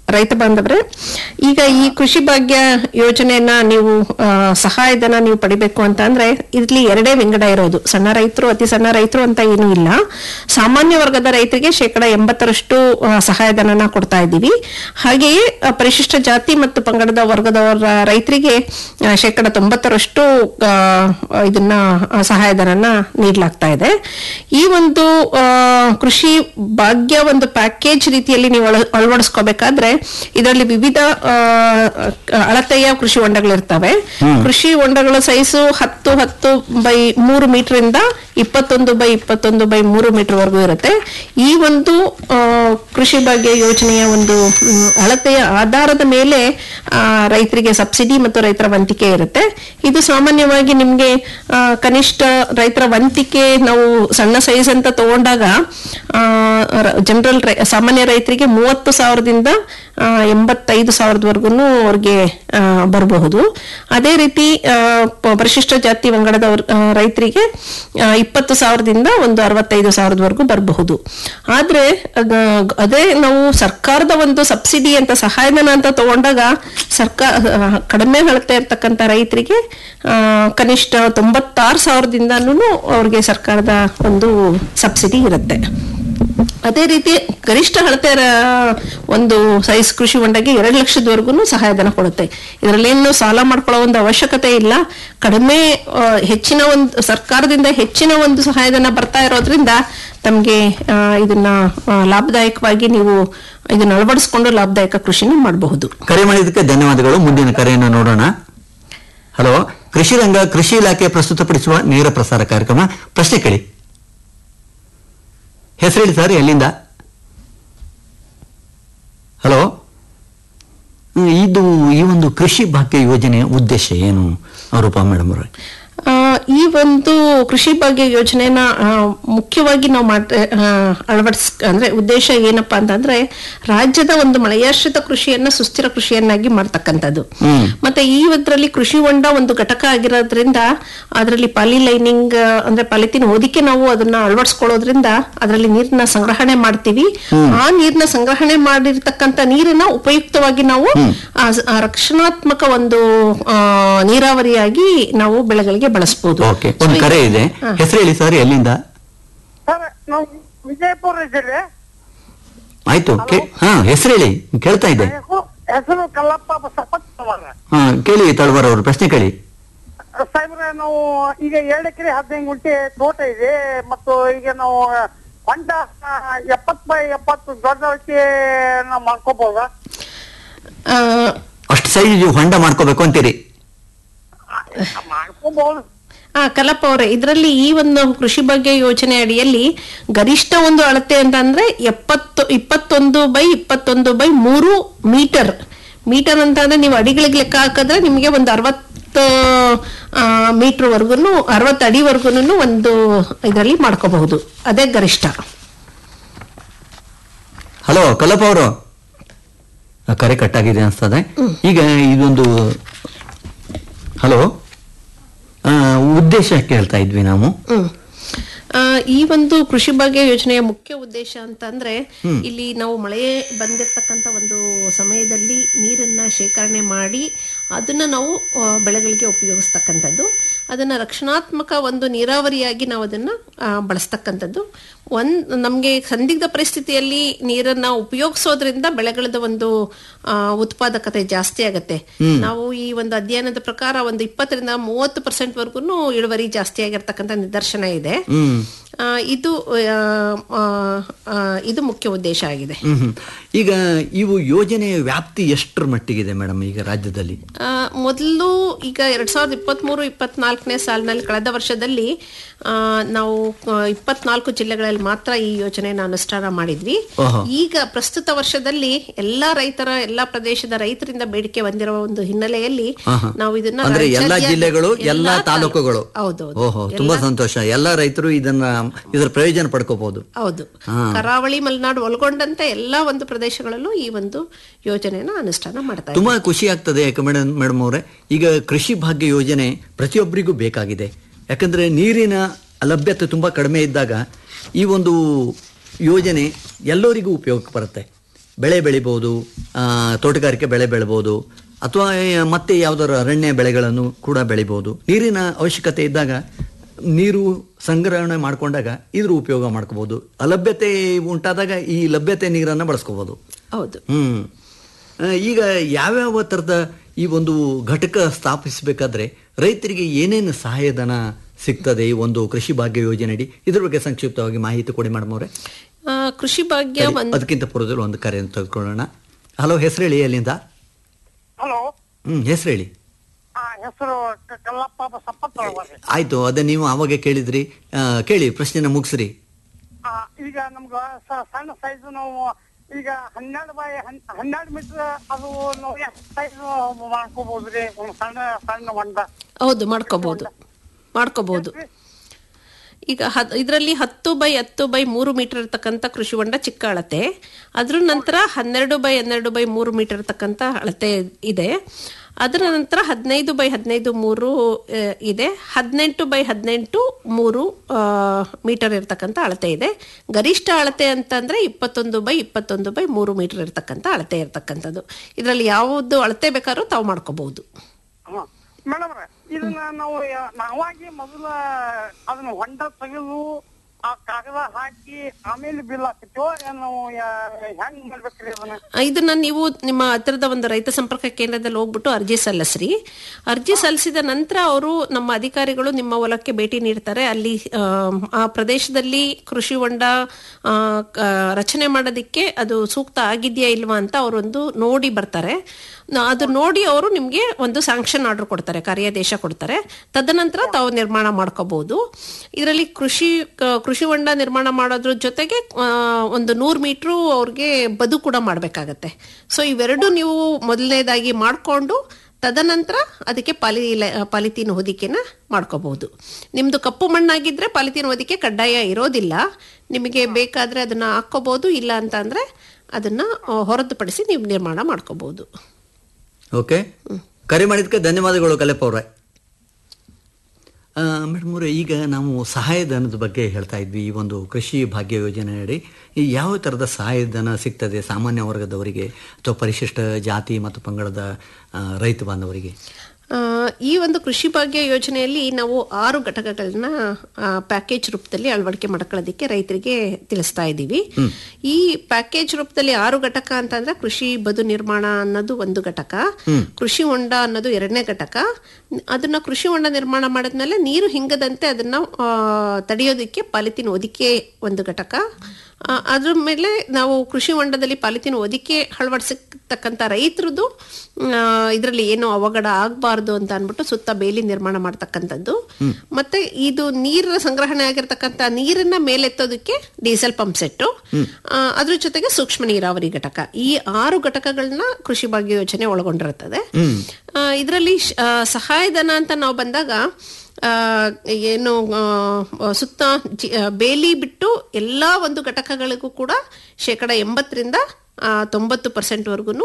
ರೈತ ಬಾಂಧವ್ರೆ ಈಗ ಈ ಕೃಷಿ ಭಾಗ್ಯ ಯೋಜನೆಯನ್ನ ನೀವು ಆ, ಸಹಾಯಧನ ನೀವು ಪಡಿಬೇಕು ಅಂತ ಅಂದ್ರೆ ಇಲ್ಲಿ ಎರಡೇ ವಿಂಗಡ ಇರೋದು ಸಣ್ಣ ರೈತರು ಅತಿ ಸಣ್ಣ ರೈತರು ಅಂತ ಏನೂ ಇಲ್ಲ ಸಾಮಾನ್ಯ ವರ್ಗದ ರೈತರಿಗೆ ಶೇಕಡ ಎಂಬತ್ತರಷ್ಟು ಆ, ಸಹಾಯಧನನ ಕೊಡ್ತಾ ಇದ್ದೀವಿ ಹಾಗೆಯೇ ಆ, ಪರಿಶಿಷ್ಟ ಜಾತಿ ಮತ್ತು ಪಂಗಡದ ವರ್ಗದವರ ರೈತರಿಗೆ ಆ, ಶೇಕಡ ತೊಂಬತ್ತರಷ್ಟು ಆ, ಇದನ್ನ ಆ, ಸಹಾಯಧನನ ನೀಡಲಾಗ್ತಾ ಇದೆ ಈ ಒಂದು ಆ, ಕೃಷಿ ಭಾಗ್ಯ ಒಂದು ಪ್ಯಾಕೇಜ್ ರೀತಿಯಲ್ಲಿ ನೀವು ಅಳ- ಅಳವಡಿಸ್ಕೋಬೇಕಾದ್ರೆ ಇದರಲ್ಲಿ ವಿವಿಧ ಆ, ಅಳತೆಯ ಕೃಷಿ ಹೊಂಡಗಳಿರ್ತವೆ ಕೃಷಿ ಹೊಂಡಗಳ ಸೈಜು ಹತ್ತು ಹತ್ತು ಬೈ ಮೂರು ಮೀಟರ್ ಇಂದ ಇಪ್ಪತ್ತೊಂದು ಬೈ ಇಪ್ಪತ್ತೊಂದು ಬೈ ಮೂರು ಮೀಟರ್ ವರೆಗೂ ಇರುತ್ತೆ ಈ ಒಂದು ಆ, ಕೃಷಿ ಭಾಗ್ಯ ಯೋಜನೆಯ ಒಂದು ಮ್, ಅಳತೆಯ ಆಧಾರದ ಮೇಲೆ ಆ, ರೈತರಿಗೆ ಸಬ್ಸಿಡಿ ಮತ್ತು ರೈತರ ವಂತಿಕೆ ಇರುತ್ತೆ ಇದು ಸಾಮಾನ್ಯವಾಗಿ ನಿಮ್ಗೆ ಆ, ಕನಿಷ್ಠ ರೈತರ ವಂತಿಕೆ ನಾವು ಸಣ್ಣ ಸೈಜ್ ಅಂತ ತಗೊಂಡಾಗ ಜನರಲ್ ಸಾಮಾನ್ಯ ರೈತರಿಗೆ ಮೂವತ್ತು ಸಾವಿರದಿಂದ ಆ, ಎಂಬತ್ತೈದು ಸಾವಿರದವರೆಗೂ ಅವ್ರಿಗೆ ಆ, ಬರಬಹುದು ಅದೇ ರೀತಿ ಆ, ಪ- ಪರಿಶಿಷ್ಟ ಜಾತಿ ಪಂಗಡದ ರೈತರಿಗೆ ಆ, ಇಪ್ಪತ್ತು ಸಾವಿರದಿಂದ ಒಂದು ಅರವತ್ತೈದು ಸಾವಿರದವರೆಗೂ ಬರಬಹುದು ಆದ್ರೆ ಅದ- ಅದೇ ನಾವು ಸರ್ಕಾರದ ಒಂದು ಸಬ್ಸಿಡಿ ಅಂತ ಸಹಾಯಧನ ಅಂತ ತಗೊಂಡಾಗ ಸರ್ಕಾರ ಕಡಿಮೆ ಅಳತೆ ಇರ್ತಕ್ಕಂಥ ರೈತರಿಗೆ ಆ, ಕನಿಷ್ಠ ತೊಂಬತ್ತಾರು ಸಾವಿರದಿಂದನೂ ಅವ್ರಿಗೆ ಸರ್ಕಾರದ ಒಂದು ಸಬ್ಸಿಡಿ ಇರುತ್ತೆ ಅದೇ ರೀತಿ ಗರಿಷ್ಠ ಅಳತೆ ರ- ಒಂದು ಸೈಜ್ ಕೃಷಿ ಹೊಂಡಗೆ ಎರಡು ಲಕ್ಷದವರೆಗೂ ಸಹಾಯಧನ ಕೊಡುತ್ತೆ ಇದರಲ್ಲೇನು ಸಾಲ ಮಾಡ್ಕೊಳ್ಳೋ ಒಂದು ಅವಶ್ಯಕತೆ ಇಲ್ಲ ಕಡಿಮೆ ಆ, ಹೆಚ್ಚಿನ ಒಂದು ಸರ್ಕಾರದಿಂದ ಹೆಚ್ಚಿನ ಒಂದು ಸಹಾಯಧನ ಬರ್ತಾ ಇರೋದ್ರಿಂದ ತಮಗೆ ಇದನ್ನ ಆ, ಲಾಭದಾಯಕವಾಗಿ ನೀವು ಇದನ್ನ ಅಳವಡಿಸ್ಕೊಂಡು ಲಾಭದಾಯಕ ಕೃಷಿನ ಮಾಡಬಹುದು ಕರೆ ಮಾಡಿದ್ದಕ್ಕೆ ಧನ್ಯವಾದಗಳು ಮುಂದಿನ ಕರೆಯನ್ನು ನೋಡೋಣ ಹಲೋ ಕೃಷಿ ರಂಗ ಕೃಷಿ ಇಲಾಖೆ ಪ್ರಸ್ತುತಪಡಿಸುವ ನೇರ ಪ್ರಸಾರ ಕಾರ್ಯಕ್ರಮ ಪ್ರಶ್ನೆ ಕೇಳಿ ಹೆಸರು ಹೇಳಿ ಸರ್ ಎಲ್ಲಿಂದ ಹಲೋ ಹ್ಮ್, ಇದು ಈ ಒಂದು ಕೃಷಿ ಭಾಗ್ಯ ಯೋಜನೆಯ ಉದ್ದೇಶ ಏನು ರೂಪಾ ಮೇಡಮ್ ಅವರೇ ಆ, ಈ ಒಂದು ಕೃಷಿ ಭಾಗ್ಯ ಯೋಜನೆನ ಆ, ಮುಖ್ಯವಾಗಿ ನಾವು ಮಾಡ ಅಳವಡಿಸ್ ಅಂದ್ರೆ ಉದ್ದೇಶ ಏನಪ್ಪಾ ಅಂತಂದ್ರೆ ರಾಜ್ಯದ ಒಂದು ಮಳೆಯಾಶ್ರಿತ ಕೃಷಿಯನ್ನ ಸುಸ್ಥಿರ ಕೃಷಿಯನ್ನಾಗಿ ಮಾಡ್ತಕ್ಕಂಥದ್ದು ಹ್ಮ್. ಮತ್ತೆ ಈ ಇದರಲ್ಲಿ ಕೃಷಿ ಹೊಂಡ ಒಂದು ಘಟಕ ಆಗಿರೋದ್ರಿಂದ ಅದರಲ್ಲಿ ಪಾಲಿ ಲೈನಿಂಗ್ ಅಂದ್ರೆ ಪಾಲಿಥಿನ್ ಹೊದಿಕೆ ನಾವು ಅದನ್ನ ಅಳವಡಿಸ್ಕೊಳ್ಳೋದ್ರಿಂದ ಅದರಲ್ಲಿ ನೀರನ್ನ ಸಂಗ್ರಹಣೆ ಮಾಡ್ತೀವಿ ಆ ನೀರನ್ನ ಸಂಗ್ರಹಣೆ ಮಾಡಿರ್ತಕ್ಕಂಥ ನೀರನ್ನ ಉಪಯುಕ್ತವಾಗಿ ನಾವು ಆ ಸ- ಆ ರಕ್ಷಣಾತ್ಮಕ ಒಂದು ಆ, ನೀರಾವರಿಯಾಗಿ ನಾವು ಬೆಳೆಗಳಿಗೆ ಬಳಸಬಹುದು ಓಕೆ ಒಂದು ಕರೆ ಇದೆ ಹೆಸರು ಹೇಳಿ ಸರ್ ಎಲ್ಲಿಂದ ಸರ್ ನಾವು ವಿಜಯಪುರ ಜಿಲ್ಲೆ ಆಯ್ತು ಕೇ- ಹಾ ಹೆಸರು ಹೇಳಿ ಕೇಳ್ತಾ ಇದೆ ಹೆಸರು ಹೆಸರು ಕಲ್ಲಪ್ಪ ಬಸಪ್ಪ ತಳವಾರ. ಹಾ ಕೇಳಿ ತಳವಾರ ಅವರು ಪ್ರಶ್ನೆ ಕೇಳಿ ಸಾಹೇಬ್ರೆ ನಾವು ಈಗ ಎರಡು ಎಕರೆ ಹದಿನೈದು ಗುಂಟೆ ತೋಟ ಇದೆ ಮತ್ತು ಈಗ ನಾವು ಹೊಂಡ ಎಪ್ಪತ್ ಬೈ ಎಪ್ಪತ್ತು ದೊಡ್ಡ ಅಳತೆ ನಾವು ಮಾಡ್ಕೋಬಹುದಾ ಆ, ಅಷ್ಟು ಸೈಜ್ ಹೊಂಡ ಮಾಡ್ಕೋಬೇಕು ಅಂತೀರಿ ಮಾಡ್ಕೋಬಹುದು ಆ ಕಲಪ ಅವರೇ ಇದರಲ್ಲಿ ಈ ಒಂದು ಕೃಷಿ ಬಗ್ಗೆ ಯೋಜನೆ ಅಡಿಯಲ್ಲಿ ಗರಿಷ್ಠ ಒಂದು ಅಳತೆ ಅಂತ ಅಂದ್ರೆ ಎಪ್ಪತ್ತು ಇಪ್ಪತ್ತೊಂದು ಬೈ ಇಪ್ಪತ್ತೊಂದು ಬೈ ಮೂರು ಮೀಟರ್ ಮೀಟರ್ ಅಂತ ಅಂದ್ರೆ ನೀವು ಅಡಿಗಳಿಗೆ ಲೆಕ್ಕ ಹಾಕಿದ್ರೆ ನಿಮಗೆ ಒಂದು ಅರವತ್ತು ಮೀಟರ್ ವರ್ಗುನು ಅರವತ್ತು ಅಡಿವರೆಗೂ ಒಂದು ಇದರಲ್ಲಿ ಮಾಡ್ಕೋಬಹುದು ಅದೇ ಗರಿಷ್ಠ ಹಲೋ ಕಲ್ಲಪ್ಪ ಅವರು ಕರೆ ಕಟ್ಟಾಗಿದೆ ಅನ್ಸ್ತದೆ ಈಗ ಇದೊಂದು ಹಲೋ ಆ, ಉದ್ದೇಶ ಕೇಳ್ತಾ ಇದ್ವಿ ನಾವು ಹ್ಮ್. ಆ, ಈ ಒಂದು ಕೃಷಿ ಭಾಗ್ಯ ಯೋಜನೆಯ ಮುಖ್ಯ ಉದ್ದೇಶ ಅಂತ ಅಂದ್ರೆ ಇಲ್ಲಿ ನಾವು ಮಳೆ ಬಂದಿರತಕ್ಕಂತ ಒಂದು ಸಮಯದಲ್ಲಿ ನೀರನ್ನ ಶೇಖರಣೆ ಮಾಡಿ ಅದನ್ನ ನಾವು ಆ, ಬೆಳೆಗಳಿಗೆ ಉಪಯೋಗಿಸ್ತಕ್ಕಂಥದ್ದು ಅದನ್ನ ರಕ್ಷಣಾತ್ಮಕ ಒಂದು ನೀರಾವರಿಯಾಗಿ ನಾವು ಅದನ್ನ ಆ, ಬಳಸ್ತಕ್ಕಂಥದ್ದು ಒಂದ್ ನಮ್ಗೆ ಸಂದಿಗ್ಧ ಪರಿಸ್ಥಿತಿಯಲ್ಲಿ ನೀರನ್ನ ಉಪಯೋಗಿಸೋದ್ರಿಂದ ಬೆಳೆಗಳದ ಒಂದು ಆ, ಉತ್ಪಾದಕತೆ ಜಾಸ್ತಿ ಆಗತ್ತೆ ನಾವು ಈ ಒಂದು ಅಧ್ಯಯನದ ಪ್ರಕಾರ ಒಂದು ಇಪ್ಪತ್ತರಿಂದ ಮೂವತ್ತು ಪರ್ಸೆಂಟ್ ವರ್ಗು ಇಳುವರಿ ಜಾಸ್ತಿ ಆಗಿರ್ತಕ್ಕಂಥ ನಿದರ್ಶನ ಇದೆ ಹ್ಮ್ ಆ, ಇದು ಆ, ಆ, ಆ, ಇದು ಮುಖ್ಯ ಉದ್ದೇಶ ಆಗಿದೆ ಹ್ಮ್ ಹ್ಮ್. ಈಗ ಇವು ಯೋಜನೆಯ ವ್ಯಾಪ್ತಿ ಎಷ್ಟರ ಮಟ್ಟಿಗಿದೆ ಮೇಡಮ್ ಈಗ ರಾಜ್ಯದಲ್ಲಿ ಆ, ಮೊದಲು ಈಗ ಎರಡ್ ಸಾವಿರದ ಇಪ್ಪತ್ಮೂರು ಇಪ್ಪತ್ನಾಲ್ಕನೇ ಸಾಲಿನಲ್ಲಿ ಕಳೆದ ವರ್ಷದಲ್ಲಿ ಆ, ನಾವು ಆ, ಇಪ್ಪತ್ನಾಲ್ಕು ಜಿಲ್ಲೆಗಳಲ್ಲಿ ಮಾತ್ರ ಈ ಯೋಜನೆಯನ್ನು ಅನುಷ್ಠಾನ ಮಾಡಿದ್ವಿ ಓಹೋ. ಈಗ ಪ್ರಸ್ತುತ ವರ್ಷದಲ್ಲಿ ಎಲ್ಲಾ ರೈತರ ಎಲ್ಲಾ ಪ್ರದೇಶದ ರೈತರಿಂದ ಬೇಡಿಕೆ ಬಂದಿರುವ ಒಂದು ಹಿನ್ನೆಲೆಯಲ್ಲಿ ಆಹಾ. ನಾವು ಇದನ್ನ ಅಂದ್ರೆ ಎಲ್ಲಾ ರಾಜ್ಯಾದ್ಯಂತ- ಜಿಲ್ಲೆಗಳು ಎಲ್ಲಾ ಎಲ್ಲಾ ತಾಲೂಕುಗಳು ಹೌದೌದು ಓಹೋ ತುಂಬಾ ಸಂತೋಷ ಎಲ್ಲಾ ರೈತರು ಇದನ್ನ ಇದರ ಪ್ರಯೋಜನ ಪಡ್ಕೋಬಹುದು ಹೌದು ಹಾ. ಕರಾವಳಿ ಮಲೆನಾಡು ಒಳಗೊಂಡಂತೆ ಎಲ್ಲಾ ಒಂದು ಪ್ರದೇಶಗಳಲ್ಲೂ ಈ ಒಂದು ಯೋಜನೆಯನ್ನ ಅನುಷ್ಠಾನ ಮಾಡ್ತಾ ಇದ್ದಾರೆ ತುಂಬಾ ಖುಷಿ ಆಗ್ತದೆ ಯಾಕೆ ಮೇಡಮ್ ಮೇಡಮ್ ಅವರೇ ಈಗ ಕೃಷಿ ಭಾಗ್ಯ ಯೋಜನೆ ಪ್ರತಿಯೊಬ್ಬರಿಗೂ ಬೇಕಾಗಿದೆ ಯಾಕಂದ್ರೆ ನೀರಿನ ಲಭ್ಯತೆ ತುಂಬಾ ಕಡಿಮೆ ಇದ್ದಾಗ ಈ ಒಂದು ಯೋಜನೆ ಎಲ್ಲರಿಗೂ ಉಪಯೋಗಕ್ಕೆ ಬರುತ್ತೆ ಬೆಳೆ ಬೆಳಿಬೋದು ಆ, ತೋಟಗಾರಿಕೆ ಬೆಳೆ ಬೆಳಿಬೋದು ಅಥವಾ ಮತ್ತೆ ಯಾವ್ದಾದ್ರು ಅರಣ್ಯ ಬೆಳೆಗಳನ್ನು ಕೂಡ ಬೆಳಿಬೋದು ನೀರಿನ ಅವಶ್ಯಕತೆ ಇದ್ದಾಗ ನೀರು ಸಂಗ್ರಹಣೆ ಮಾಡ್ಕೊಂಡಾಗ ಇದ್ರ ಉಪಯೋಗ ಮಾಡ್ಕೋಬಹುದು ಅಲಭ್ಯತೆ ಉಂಟಾದಾಗ ಈ ಲಭ್ಯತೆ ನೀರನ್ನು ಬಳಸ್ಕೋಬಹುದು ಹೌದು ಹ್ಮ್ ಆ, ಈಗ ಯಾವ್ಯಾವ ಥರದ ಈ ಒಂದು ಘಟಕ ಸ್ಥಾಪಿಸಬೇಕಾದ್ರೆ ರೈತರಿಗೆ ಏನೇನು ಸಹಾಯಧನ ಸಿಗ್ತದೆ ಈ ಒಂದು ಕೃಷಿ ಭಾಗ್ಯ ಯೋಜನೆಯಡಿ ಇದ್ರ ಬಗ್ಗೆ ಸಂಕ್ಷಿಪ್ತವಾಗಿ ಮಾಹಿತಿ ಕೊಡಿ ಮೇಡಮ್ ಅವರೇ ಆ, ಕೃಷಿ ಭಾಗ್ಯ ಒಂದು ಅದಕ್ಕಿಂತ ಪೂರ್ವದಲ್ಲಿ ಒಂದು ಕರೆಯನ್ನು ತೆಗೆದುಕೊಳ್ಳೋಣ ಹಲೋ ಹೆಸರು ಹೇಳಿ ಅಲ್ಲಿಂದ ಹಲೋ ಹ್ಮ್ ಹೆಸರು ಹೇಳಿ ಆ ಹೆಸರು ಕ- ಕಲ್ಲಪ್ಪ ಸಪ್ಪತ್ತೊಳಗೆ ಆಯ್ತು ಅದೇ ನೀವು ಅವಾಗ ಕೇಳಿದ್ರಿ ಆ, ಕೇಳಿ ಪ್ರಶ್ನೆನ ಮುಗಿಸ್ರಿ ಆ, ಈಗ ನಮ್ಗ ಸ- ಸಣ್ಣ ಸೈಜ್ ನಾವು ಈಗ ಹನ್ನೆರಡು ಬೈ ಹನ್- ಹನ್ನೆರಡು ಮೀಟರ್ ಅದು ನಾವು ಎಷ್ಟು ಸೈಜ್ ಮಾಡ್ಕೋಬಹುದ್ರಿ ಒಂದು ಸಣ್ಣ ಸಣ್ಣ ಹೊಂಡ ಹೌದು ಮಾಡ್ಕೋಬಹುದು ಮಾಡ್ಕೋಬಹುದು ಈಗ ಹದ್ ಇದರಲ್ಲಿ ಹತ್ತು ಬೈ ಹತ್ತು ಬೈ ಮೂರು ಮೀಟರ್ ಇರ್ತಕ್ಕಂಥ ಕೃಷಿ ಹೊಂಡ ಚಿಕ್ಕ ಅಳತೆ ಅದ್ರ ನಂತರ ಹನ್ನೆರಡು ಬೈ ಹನ್ನೆರಡು ಬೈ ಮೂರು ಮೀಟರ್ ಇರ್ತಕ್ಕಂಥ ಅಳತೆ ಇದೆ ಅದರ ನಂತರ ಹದಿನೈದು ಬೈ ಹದಿನೈದು ಮೂರು ಆ, ಇದೆ ಹದಿನೆಂಟು ಬೈ ಹದಿನೆಂಟು ಮೂರು ಆ, ಮೀಟರ್ ಇರ್ತಕ್ಕಂಥ ಅಳತೆ ಇದೆ ಗರಿಷ್ಠ ಅಳತೆ ಅಂತಂದ್ರೆ ಇಪ್ಪತ್ತೊಂದು ಬೈ ಇಪ್ಪತ್ತೊಂದು ಬೈ ಮೂರು ಮೀಟರ್ ಇರ್ತಕ್ಕಂಥ ಅಳತೆ ಇರ್ತಕ್ಕಂಥದ್ದು ಇದರಲ್ಲಿ ಯಾವುದು ಅಳತೆ ಬೇಕಾದ್ರೂ ತಾವು ಮಾಡ್ಕೋಬಹುದು ಮೇಡಮ್ ಇದನ್ನ ನಾವು ಯ- ನಾವಾಗಿ ಮೊದಲ ಅದನ್ನ ಹೊಂಡ ತೆಗೆದು ಆ ಕಾಗದ ಹಾಕಿ ಆಮೇಲೆ ಬಿಲ್ ಹಾಕ್ತಿವೋ ಏನ್ ನಾವು ಯ- ಹೆಂಗ್ ಮಾಡ್ಬೇಕ್ರಿ ಅದನ್ನ ಆ, ಇದನ್ನ ನೀವು ನಿಮ್ಮ ಹತ್ತಿರದ ಒಂದು ರೈತ ಸಂಪರ್ಕ ಕೇಂದ್ರದಲ್ಲಿ ಹೋಗ್ಬಿಟ್ಟು ಅರ್ಜಿ ಸಲ್ಲಿಸ್ರಿ ಅರ್ಜಿ ಸಲ್ಲಿಸಿದ ನಂತರ ಅವರು ನಮ್ಮ ಅಧಿಕಾರಿಗಳು ನಿಮ್ಮ ಹೊಲಕ್ಕೆ ಭೇಟಿ ನೀಡ್ತಾರೆ ಅಲ್ಲಿ ಆ, ಆ ಪ್ರದೇಶದಲ್ಲಿ ಕೃಷಿ ಹೊಂಡ ಆ, ಕ- ರಚನೆ ಮಾಡೋದಕ್ಕೆ ಅದು ಸೂಕ್ತ ಆಗಿದೆಯಾ ಇಲ್ವಾ ಅಂತ ಅವರೊಂದು ನೋಡಿ ಬರ್ತಾರೆ ನ- ಅದು ನೋಡಿ ಅವರು ನಿಮಗೆ ಒಂದು ಸ್ಯಾಂಕ್ಷನ್ ಆರ್ಡರ್ ಕೊಡ್ತಾರೆ ಕಾರ್ಯಾದೇಶ ಕೊಡ್ತಾರೆ ತದನಂತರ ತಾವು ನಿರ್ಮಾಣ ಮಾಡ್ಕೋಬಹುದು ಇದರಲ್ಲಿ ಕೃಷಿ ಕ- ಕೃಷಿ ಹೊಂಡ ನಿರ್ಮಾಣ ಮಾಡೋದ್ರ ಜೊತೆಗೆ ಆ, ಒಂದು ನೂರು ಮೀಟ್ರು ಅವ್ರಿಗೆ ಬದು ಕೂಡ ಮಾಡಬೇಕಾಗತ್ತೆ ಸೊ ಇವೆರಡು ನೀವು ಮೊದಲನೇದಾಗಿ ಮಾಡಿಕೊಂಡು ತದನಂತರ ಅದಕ್ಕೆ ಪಾಲಿ ಪಾಲಿಥೀನ್ ಹೊದಿಕೆನ ಮಾಡ್ಕೋಬಹುದು ನಿಮ್ದು ಕಪ್ಪು ಮಣ್ಣಾಗಿದ್ರೆ ಪಾಲಿಥೀನ್ ಹೊದಿಕೆ ಕಡ್ಡಾಯ ಇರೋದಿಲ್ಲ ನಿಮಗೆ ಬೇಕಾದ್ರೆ ಅದನ್ನ ಹಾಕೋಬಹುದು ಇಲ್ಲ ಅಂತ ಅಂದ್ರೆ ಅದನ್ನ ಆ, ಹೊರತುಪಡಿಸಿ ನೀವು ನಿರ್ಮಾಣ ಮಾಡ್ಕೋಬಹುದು ಓಕೆ ಕರೆ ಮಾಡಿದ್ದಕ್ಕೆ ಧನ್ಯವಾದಗಳು ಕಲೆಪ್ಪ ಅವರೇ ಮೇಡಮ್ ಅವರೇ ಈಗ ನಾವು ಸಹಾಯಧನದ ಬಗ್ಗೆ ಹೇಳ್ತಾ ಇದ್ವಿ ಈ ಒಂದು ಕೃಷಿ ಭಾಗ್ಯ ಯೋಜನೆಯಡಿ ಈ ಯಾವ ಥರದ ಸಹಾಯಧನ ಸಿಗ್ತದೆ ಸಾಮಾನ್ಯ ವರ್ಗದವರಿಗೆ ಅಥವಾ ಪರಿಶಿಷ್ಟ ಜಾತಿ ಮತ್ತು ಪಂಗಡದ ಆ, ರೈತ ಬಾಂಧವರಿಗೆ ಆ, ಈ ಒಂದು ಕೃಷಿ ಭಾಗ್ಯ ಯೋಜನೆಯಲ್ಲಿ ನಾವು ಆರು ಘಟಕಗಳನ್ನ ಪ್ಯಾಕೇಜ್ ರೂಪದಲ್ಲಿ ಅಳವಡಿಕೆ ಮಾಡ್ಕೊಳ್ಳೋದಕ್ಕೆ ರೈತರಿಗೆ ತಿಳಿಸ್ತಾ ಇದ್ದೀವಿ ಈ ಪ್ಯಾಕೇಜ್ ರೂಪದಲ್ಲಿ ಆರು ಘಟಕ ಅಂತಂದ್ರೆ ಕೃಷಿ ಬದು ನಿರ್ಮಾಣ ಅನ್ನೋದು ಒಂದು ಘಟಕ ಕೃಷಿ ಹೊಂಡ ಅನ್ನೋದು ಎರಡನೇ ಘಟಕ ಅದನ್ನ ಕೃಷಿ ಹೊಂಡ ನಿರ್ಮಾಣ ಮಾಡಿದ್ಮೇಲೆ ನೀರು ಹಿಂಗದಂತೆ ಅದನ್ನ ಆ, ತಡೆಯೋದಕ್ಕೆ ಪಾಲಿಥೀನ್ ಹೊದಿಕೆ ಒಂದು ಘಟಕ ಆ, ಅದ್ರ ಮೇಲೆ ನಾವು ಕೃಷಿ ಹೊಂಡದಲ್ಲಿ ಪಾಲಿಥೀನ್ ಹೊದಿಕೆ ಅಳವಡಿಸತಕ್ಕಂಥ ರೈತರದ್ದು ಇದರಲ್ಲಿ ಏನು ಅವಘಡ ಆಗಬಾರ್ದು ಅಂತ ಅನ್ಬಿಟ್ಟು ಸುತ್ತ ಬೇಲಿ ನಿರ್ಮಾಣ ಮಾಡ್ತಕ್ಕಂಥದ್ದು ಮತ್ತೆ ಇದು ನೀರಿನ ಸಂಗ್ರಹಣೆ ಆಗಿರ್ತಕ್ಕಂಥ ನೀರನ್ನ ಮೇಲೆತ್ತೋದಕ್ಕೆ ಡೀಸೆಲ್ ಪಂಪ್ ಸೆಟ್ ಅದ್ರ ಜೊತೆಗೆ ಸೂಕ್ಷ್ಮ ನೀರಾವರಿ ಘಟಕ ಈ ಆರು ಘಟಕಗಳನ್ನ ಕೃಷಿ ಭಾಗ್ಯ ಯೋಜನೆ ಒಳಗೊಂಡಿರುತ್ತದೆ ಇದರಲ್ಲಿ ಸಹಾಯಧನ ಅಂತ ನಾವು ಬಂದಾಗ ಆ, ಏನು ಆ, ಸುತ್ತ ಜಿ- ಆ, ಬೇಲಿ ಬಿಟ್ಟು ಎಲ್ಲ ಒಂದು ಘಟಕಗಳಿಗೂ ಕೂಡ ಶೇಕಡ ಎಂಬತ್ತರಿಂದ ಆ, ತೊಂಬತ್ತು ಪರ್ಸೆಂಟ್ವರೆಗೂ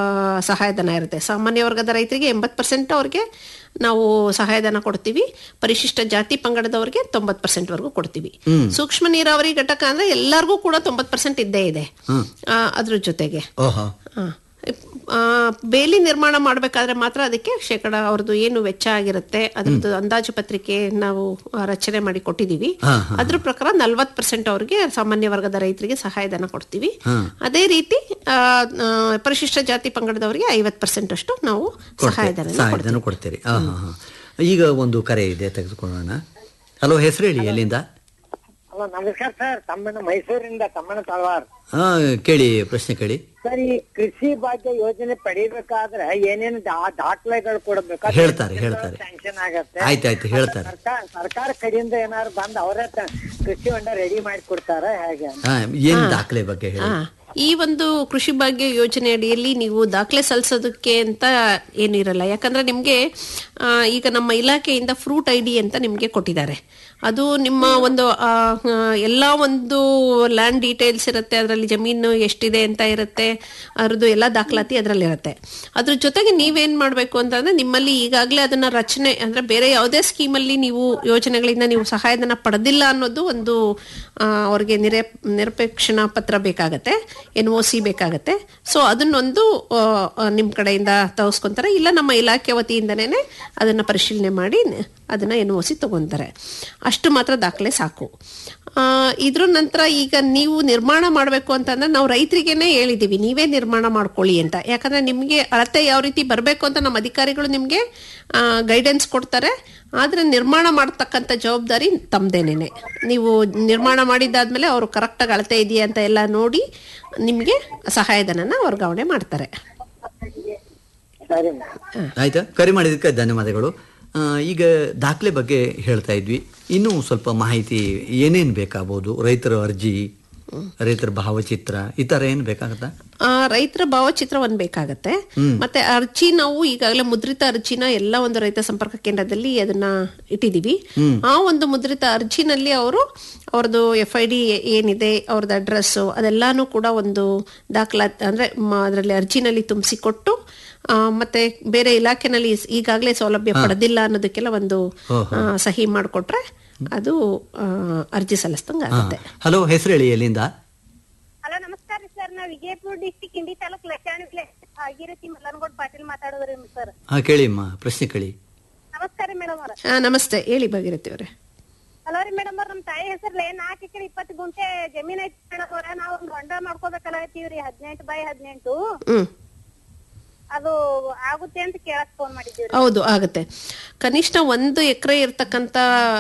ಸಹಾಯಧನ ಇರುತ್ತೆ ಸಾಮಾನ್ಯ ವರ್ಗದ ರೈತರಿಗೆ ಎಂಬತ್ತು ಪರ್ಸೆಂಟ್ ಅವ್ರಿಗೆ ನಾವು ಸಹಾಯಧನ ಕೊಡ್ತೀವಿ ಪರಿಶಿಷ್ಟ ಜಾತಿ ಪಂಗಡದವ್ರಿಗೆ ತೊಂಬತ್ತು ಪರ್ಸೆಂಟ್ವರೆಗೂ ಕೊಡ್ತೀವಿ ಸೂಕ್ಷ್ಮ ನೀರಾವರಿ ಘಟಕ ಅಂದ್ರೆ ಎಲ್ಲರಿಗೂ ಕೂಡ ತೊಂಬತ್ತು ಪರ್ಸೆಂಟ್ ಇದ್ದೇ ಇದೆ ಆ, ಅದ್ರ ಜೊತೆಗೆ ಓಹೋ ಆ, ಆ, ಬೇಲಿ ನಿರ್ಮಾಣ ಮಾಡಬೇಕಾದ್ರೆ ಮಾತ್ರ ಅದಕ್ಕೆ ಶೇಕಡ ಅವ್ರದ್ದು ಏನು ವೆಚ್ಚ ಆಗಿರುತ್ತೆ ಅದ್ರದ್ದು ಅಂದಾಜು ಪತ್ರಿಕೆ ನಾವು ಆ, ರಚನೆ ಮಾಡಿ ಕೊಟ್ಟಿದೀವಿ ಅದ್ರ ಪ್ರಕಾರ ನಲ್ವತ್ ಪರ್ಸೆಂಟ್ ಅವ್ರಿಗೆ ಸಾಮಾನ್ಯ ವರ್ಗದ ರೈತರಿಗೆ ಸಹಾಯಧನ ಕೊಡ್ತೀವಿ ಅದೇ ರೀತಿ ಆ, ಆ, ಪರಿಶಿಷ್ಟ ಜಾತಿ ಪಂಗಡದವರಿಗೆ ಐವತ್ ಪರ್ಸೆಂಟ್ ಅಷ್ಟು ನಾವು ಸಹಾಯಧನ ಸಹಾಯಧನ ಕೊಡ್ತೀರಿ ಆ, ಹಾ, ಹಾ. ಈಗ ಒಂದು ಕರೆ ಇದೆ ತೆಗೆದುಕೊಳ್ಳೋಣ ಹಲೋ ಹೆಸರು ಹೇಳಿ ಎಲ್ಲಿಂದ ಹಲೋ ನಮಸ್ಕಾರ ಸರ್ ತಮ್ಮನ ಮೈಸೂರಿಂದ ತಮ್ಮನ ತಳವಾರ್ ಹಾ ಕೇಳಿ ಪ್ರಶ್ನೆ ಕೇಳಿ ಸರ್ ಈ ಕೃಷಿ ಭಾಗ್ಯ ಯೋಜನೆ ಪಡಿಬೇಕಾದ್ರೆ ಏನೇನು ದಾ- ದಾಖಲೆಗಳು ಕೊಡ್ಬೇಕು ಹೇಳ್ತಾರೆ, ಹೇಳ್ತಾರೆ. ಸ್ಯಾಂಕ್ಷನ್ ಆಗತ್ತೆ ಆಯ್ತಾಯ್ತು ಹೇಳ್ತಾರೆ ಸರ್ಕಾರ ಸರ್ಕಾರ ಕಡೆಯಿಂದ ಏನಾದ್ರು ಬಂದು ಅವರೇ ತ- ಕೃಷಿ ಹೊಂಡ ರೆಡಿ ಮಾಡಿ ಕೊಡ್ತಾರ ಹೇಗೆ ಹಾ ಏನ್ ದಾಖಲೆ ಬಗ್ಗೆ ಹೇಳಿ ಆ, ಈ ಒಂದು ಕೃಷಿ ಭಾಗ್ಯ ಯೋಜನೆ ಅಡಿಯಲ್ಲಿ ನೀವು ದಾಖಲೆ ಸಲ್ಲಿಸೋದಕ್ಕೆ ಅಂತ ಏನಿರಲ್ಲ ಯಾಕಂದ್ರೆ ನಿಮ್ಗೆ ಆ, ಈಗ ನಮ್ಮ ಇಲಾಖೆಯಿಂದ ಫ್ರೂಟ್ ಐ ಡಿ ಅಂತ ನಿಮ್ಗೆ ಕೊಟ್ಟಿದ್ದಾರೆ ಅದು ನಿಮ್ಮ ಒಂದು ಆ, ಆ, ಎಲ್ಲಾ ಒಂದು ಲ್ಯಾಂಡ್ ಡೀಟೇಲ್ಸ್ ಇರುತ್ತೆ ಅದರಲ್ಲಿ ಜಮೀನು ಎಷ್ಟಿದೆ ಅಂತ ಇರುತ್ತೆ ಅದ್ರದ್ದು ಎಲ್ಲ ದಾಖಲಾತಿ ಅದರಲ್ಲಿ ಇರುತ್ತೆ ಅದ್ರ ಜೊತೆಗೆ ನೀವೇನ್ ಮಾಡ್ಬೇಕು ಅಂತಂದ್ರೆ ನಿಮ್ಮಲ್ಲಿ ಈಗಾಗಲೇ ಅದನ್ನ ರಚನೆ ಅಂದ್ರೆ ಬೇರೆ ಯಾವುದೇ ಸ್ಕೀಮಲ್ಲಿ ನೀವು ಯೋಜನೆಗಳಿಂದ ನೀವು ಸಹಾಯಧನ ಪಡೆದಿಲ್ಲ ಅನ್ನೋದು ಒಂದು ಆ, ಅವ್ರಿಗೆ ನಿರೇ ನಿರಪೇಕ್ಷಣಾ ಪತ್ರ ಬೇಕಾಗತ್ತೆ ಎನ್ ಒ ಸಿ ಬೇಕಾಗತ್ತೆ ಸೊ ಅದನ್ನೊಂದು ನಿಮ್ಮ ಕಡೆಯಿಂದ ತಗಸ್ಕೊಂತಾರೆ ಇಲ್ಲ ನಮ್ಮ ಇಲಾಖೆ ವತಿಯಿಂದನೇ ಅದನ್ನು ಪರಿಶೀಲನೆ ಮಾಡಿ ನ- ಅದನ್ನ ಎನ್ ಒ ಸಿ ತಗೊಂತಾರೆ ಅಷ್ಟು ಮಾತ್ರ ದಾಖಲೆ ಸಾಕು ಆ, ಇದ್ರ ನಂತರ ಈಗ ನೀವು ನಿರ್ಮಾಣ ಮಾಡಬೇಕು ಅಂತಂದ್ರೆ ನಾವು ರೈತರಿಗೇನೆ ಹೇಳಿದೀವಿ ನೀವೇ ನಿರ್ಮಾಣ ಮಾಡ್ಕೊಳ್ಳಿ ಅಂತ ಯಾಕಂದ್ರೆ ನಿಮಗೆ ಅಳತೆ ಯಾವ ರೀತಿ ಬರಬೇಕು ಅಂತ ನಮ್ಮ ಅಧಿಕಾರಿಗಳು ನಿಮಗೆ ಗೈಡೆನ್ಸ್ ಕೊಡ್ತಾರೆ ಆದ್ರೆ ನಿರ್ಮಾಣ ಮಾಡ್ತಕ್ಕಂಥ ಜವಾಬ್ದಾರಿ ತಮ್ಮದೇನೇನೆ ನೀವು ನಿರ್ಮಾಣ ಮಾಡಿದ್ದಾದ್ಮೇಲೆ ಅವರು ಕರೆಕ್ಟಾಗಿ ಅಳತೆ ಇದೆಯಾ ಅಂತ ಎಲ್ಲ ನೋಡಿ ನಿಮಗೆ ಸಹಾಯಧನನ ವರ್ಗಾವಣೆ ಮಾಡ್ತಾರೆ ಸರಿ ಆಯ್ತಾ ಕರೆ ಮಾಡಿದ್ದಕ್ಕೆ ಧನ್ಯವಾದಗಳು ಆ, ಈಗ ದಾಖಲೆ ಬಗ್ಗೆ ಹೇಳ್ತಾ ಇದ್ವಿ ಇನ್ನೂ ಸ್ವಲ್ಪ ಮಾಹಿತಿ ಏನೇನು ಬೇಕಾಗ್ಬೋದು ರೈತರ ಅರ್ಜಿ ರೈತರ ಭಾವಚಿತ್ರ ಈ ಥರ ಏನು ಬೇಕಾಗತ್ತಾ ಆ, ರೈತರ ಭಾವಚಿತ್ರ ಒಂದ್ ಬೇಕಾಗತ್ತೆ ಮತ್ತೆ ಅರ್ಜಿ ನಾವು ಈಗಾಗಲೇ ಮುದ್ರಿತ ಅರ್ಜಿನ ಎಲ್ಲ ಒಂದು ರೈತ ಸಂಪರ್ಕ ಕೇಂದ್ರದಲ್ಲಿ ಅದನ್ನ ಇಟ್ಟಿದೀವಿ ಆ ಒಂದು ಮುದ್ರಿತ ಅರ್ಜಿನಲ್ಲಿ ಅವರು ಅವ್ರದ್ದು ಎಫ್ ಐ ಡಿ ಏನಿದೆ ಅವ್ರದ್ದು ಅಡ್ರೆಸ್ ಅದೆಲ್ಲಾನು ಕೂಡ ಒಂದು ದಾಖಲಾತ್ ಅಂದ್ರೆ ಅದರಲ್ಲಿ ಅರ್ಜಿನಲ್ಲಿ ತುಂಬಿಸಿ ಕೊಟ್ಟು ಆ, ಮತ್ತೆ ಬೇರೆ ಇಲಾಖೆನಲ್ಲಿ ಈಗಾಗಲೇ ಸೌಲಭ್ಯ ಪಡೆದಿಲ್ಲ ಅನ್ನೋದಕ್ಕೆಲ್ಲ ಒಂದು ಆ, ಸಹಿ ಮಾಡಿಕೊಟ್ರೆ ಅದು ಆ, ಅರ್ಜಿ ಸಲ್ಲಿಸ್ದಂಗ ಆಗುತ್ತೆ ಹಲೋ ಹೆಸರು ಹೇಳಿ ಎಲ್ಲಿಂದ ಹಲೋ ನಮಸ್ಕಾರ ರೀ ಸರ್ ನಾವ್ ವಿಜಯಪುರ ಡಿಸ್ಟಿಕ್ ಇಂಡಿ ತಾಲೂಕ್ ಲಕ್ಷಾಣಿ ಆಗಿರತಿ ಮಲ್ಲನಗೌಡ್ ಪಾಟೀಲ್ ಮಾತಾಡೋದ್ರಿ ಸರ್ ಹಾಂ ಕೇಳಿಮ್ಮ ಪ್ರಶ್ನೆ ಕೇಳಿ ನಮಸ್ಕಾರ ರೀ ಮೇಡಮ್ ಅವ್ರ ಆ, ನಮಸ್ತೆ ಹೇಳಿ ಭಾಗಿರತಿ ಅವರೇ ಹಲೋ ರೀ ಮೇಡಮ್ ಅವ್ರ ನಮ್ ತಾಯಿ ಹೆಸರ್ಲೆ ನಾಲ್ಕು ಎಕರೆ ಇಪ್ಪತ್ತು ಗುಂಟೆ ಜಮೀನ್ ಐತಿ ಮೇಡಮ್ ಅವ್ರ ನಾವ್ ಒಂದ್ ಹೊಂಡ ಮಾಡ್ಕೋಬೇಕಲ್ಲತ್ತೀವ್ರಿ ಹದಿನೆಂಟು ಬೈ ಹದಿನೆಂಟು ಹ್ಮ್ ಅದು ಆಗುತ್ತೆ ಅಂತ ಕೇಳಕ್ ಫೋನ್ ಮಾಡಿದ್ದೀವಿ ಹೌದು ಆಗುತ್ತೆ ಕನಿಷ್ಠ ಒಂದು ಎಕರೆ ಇರ್ತಕ್ಕಂಥ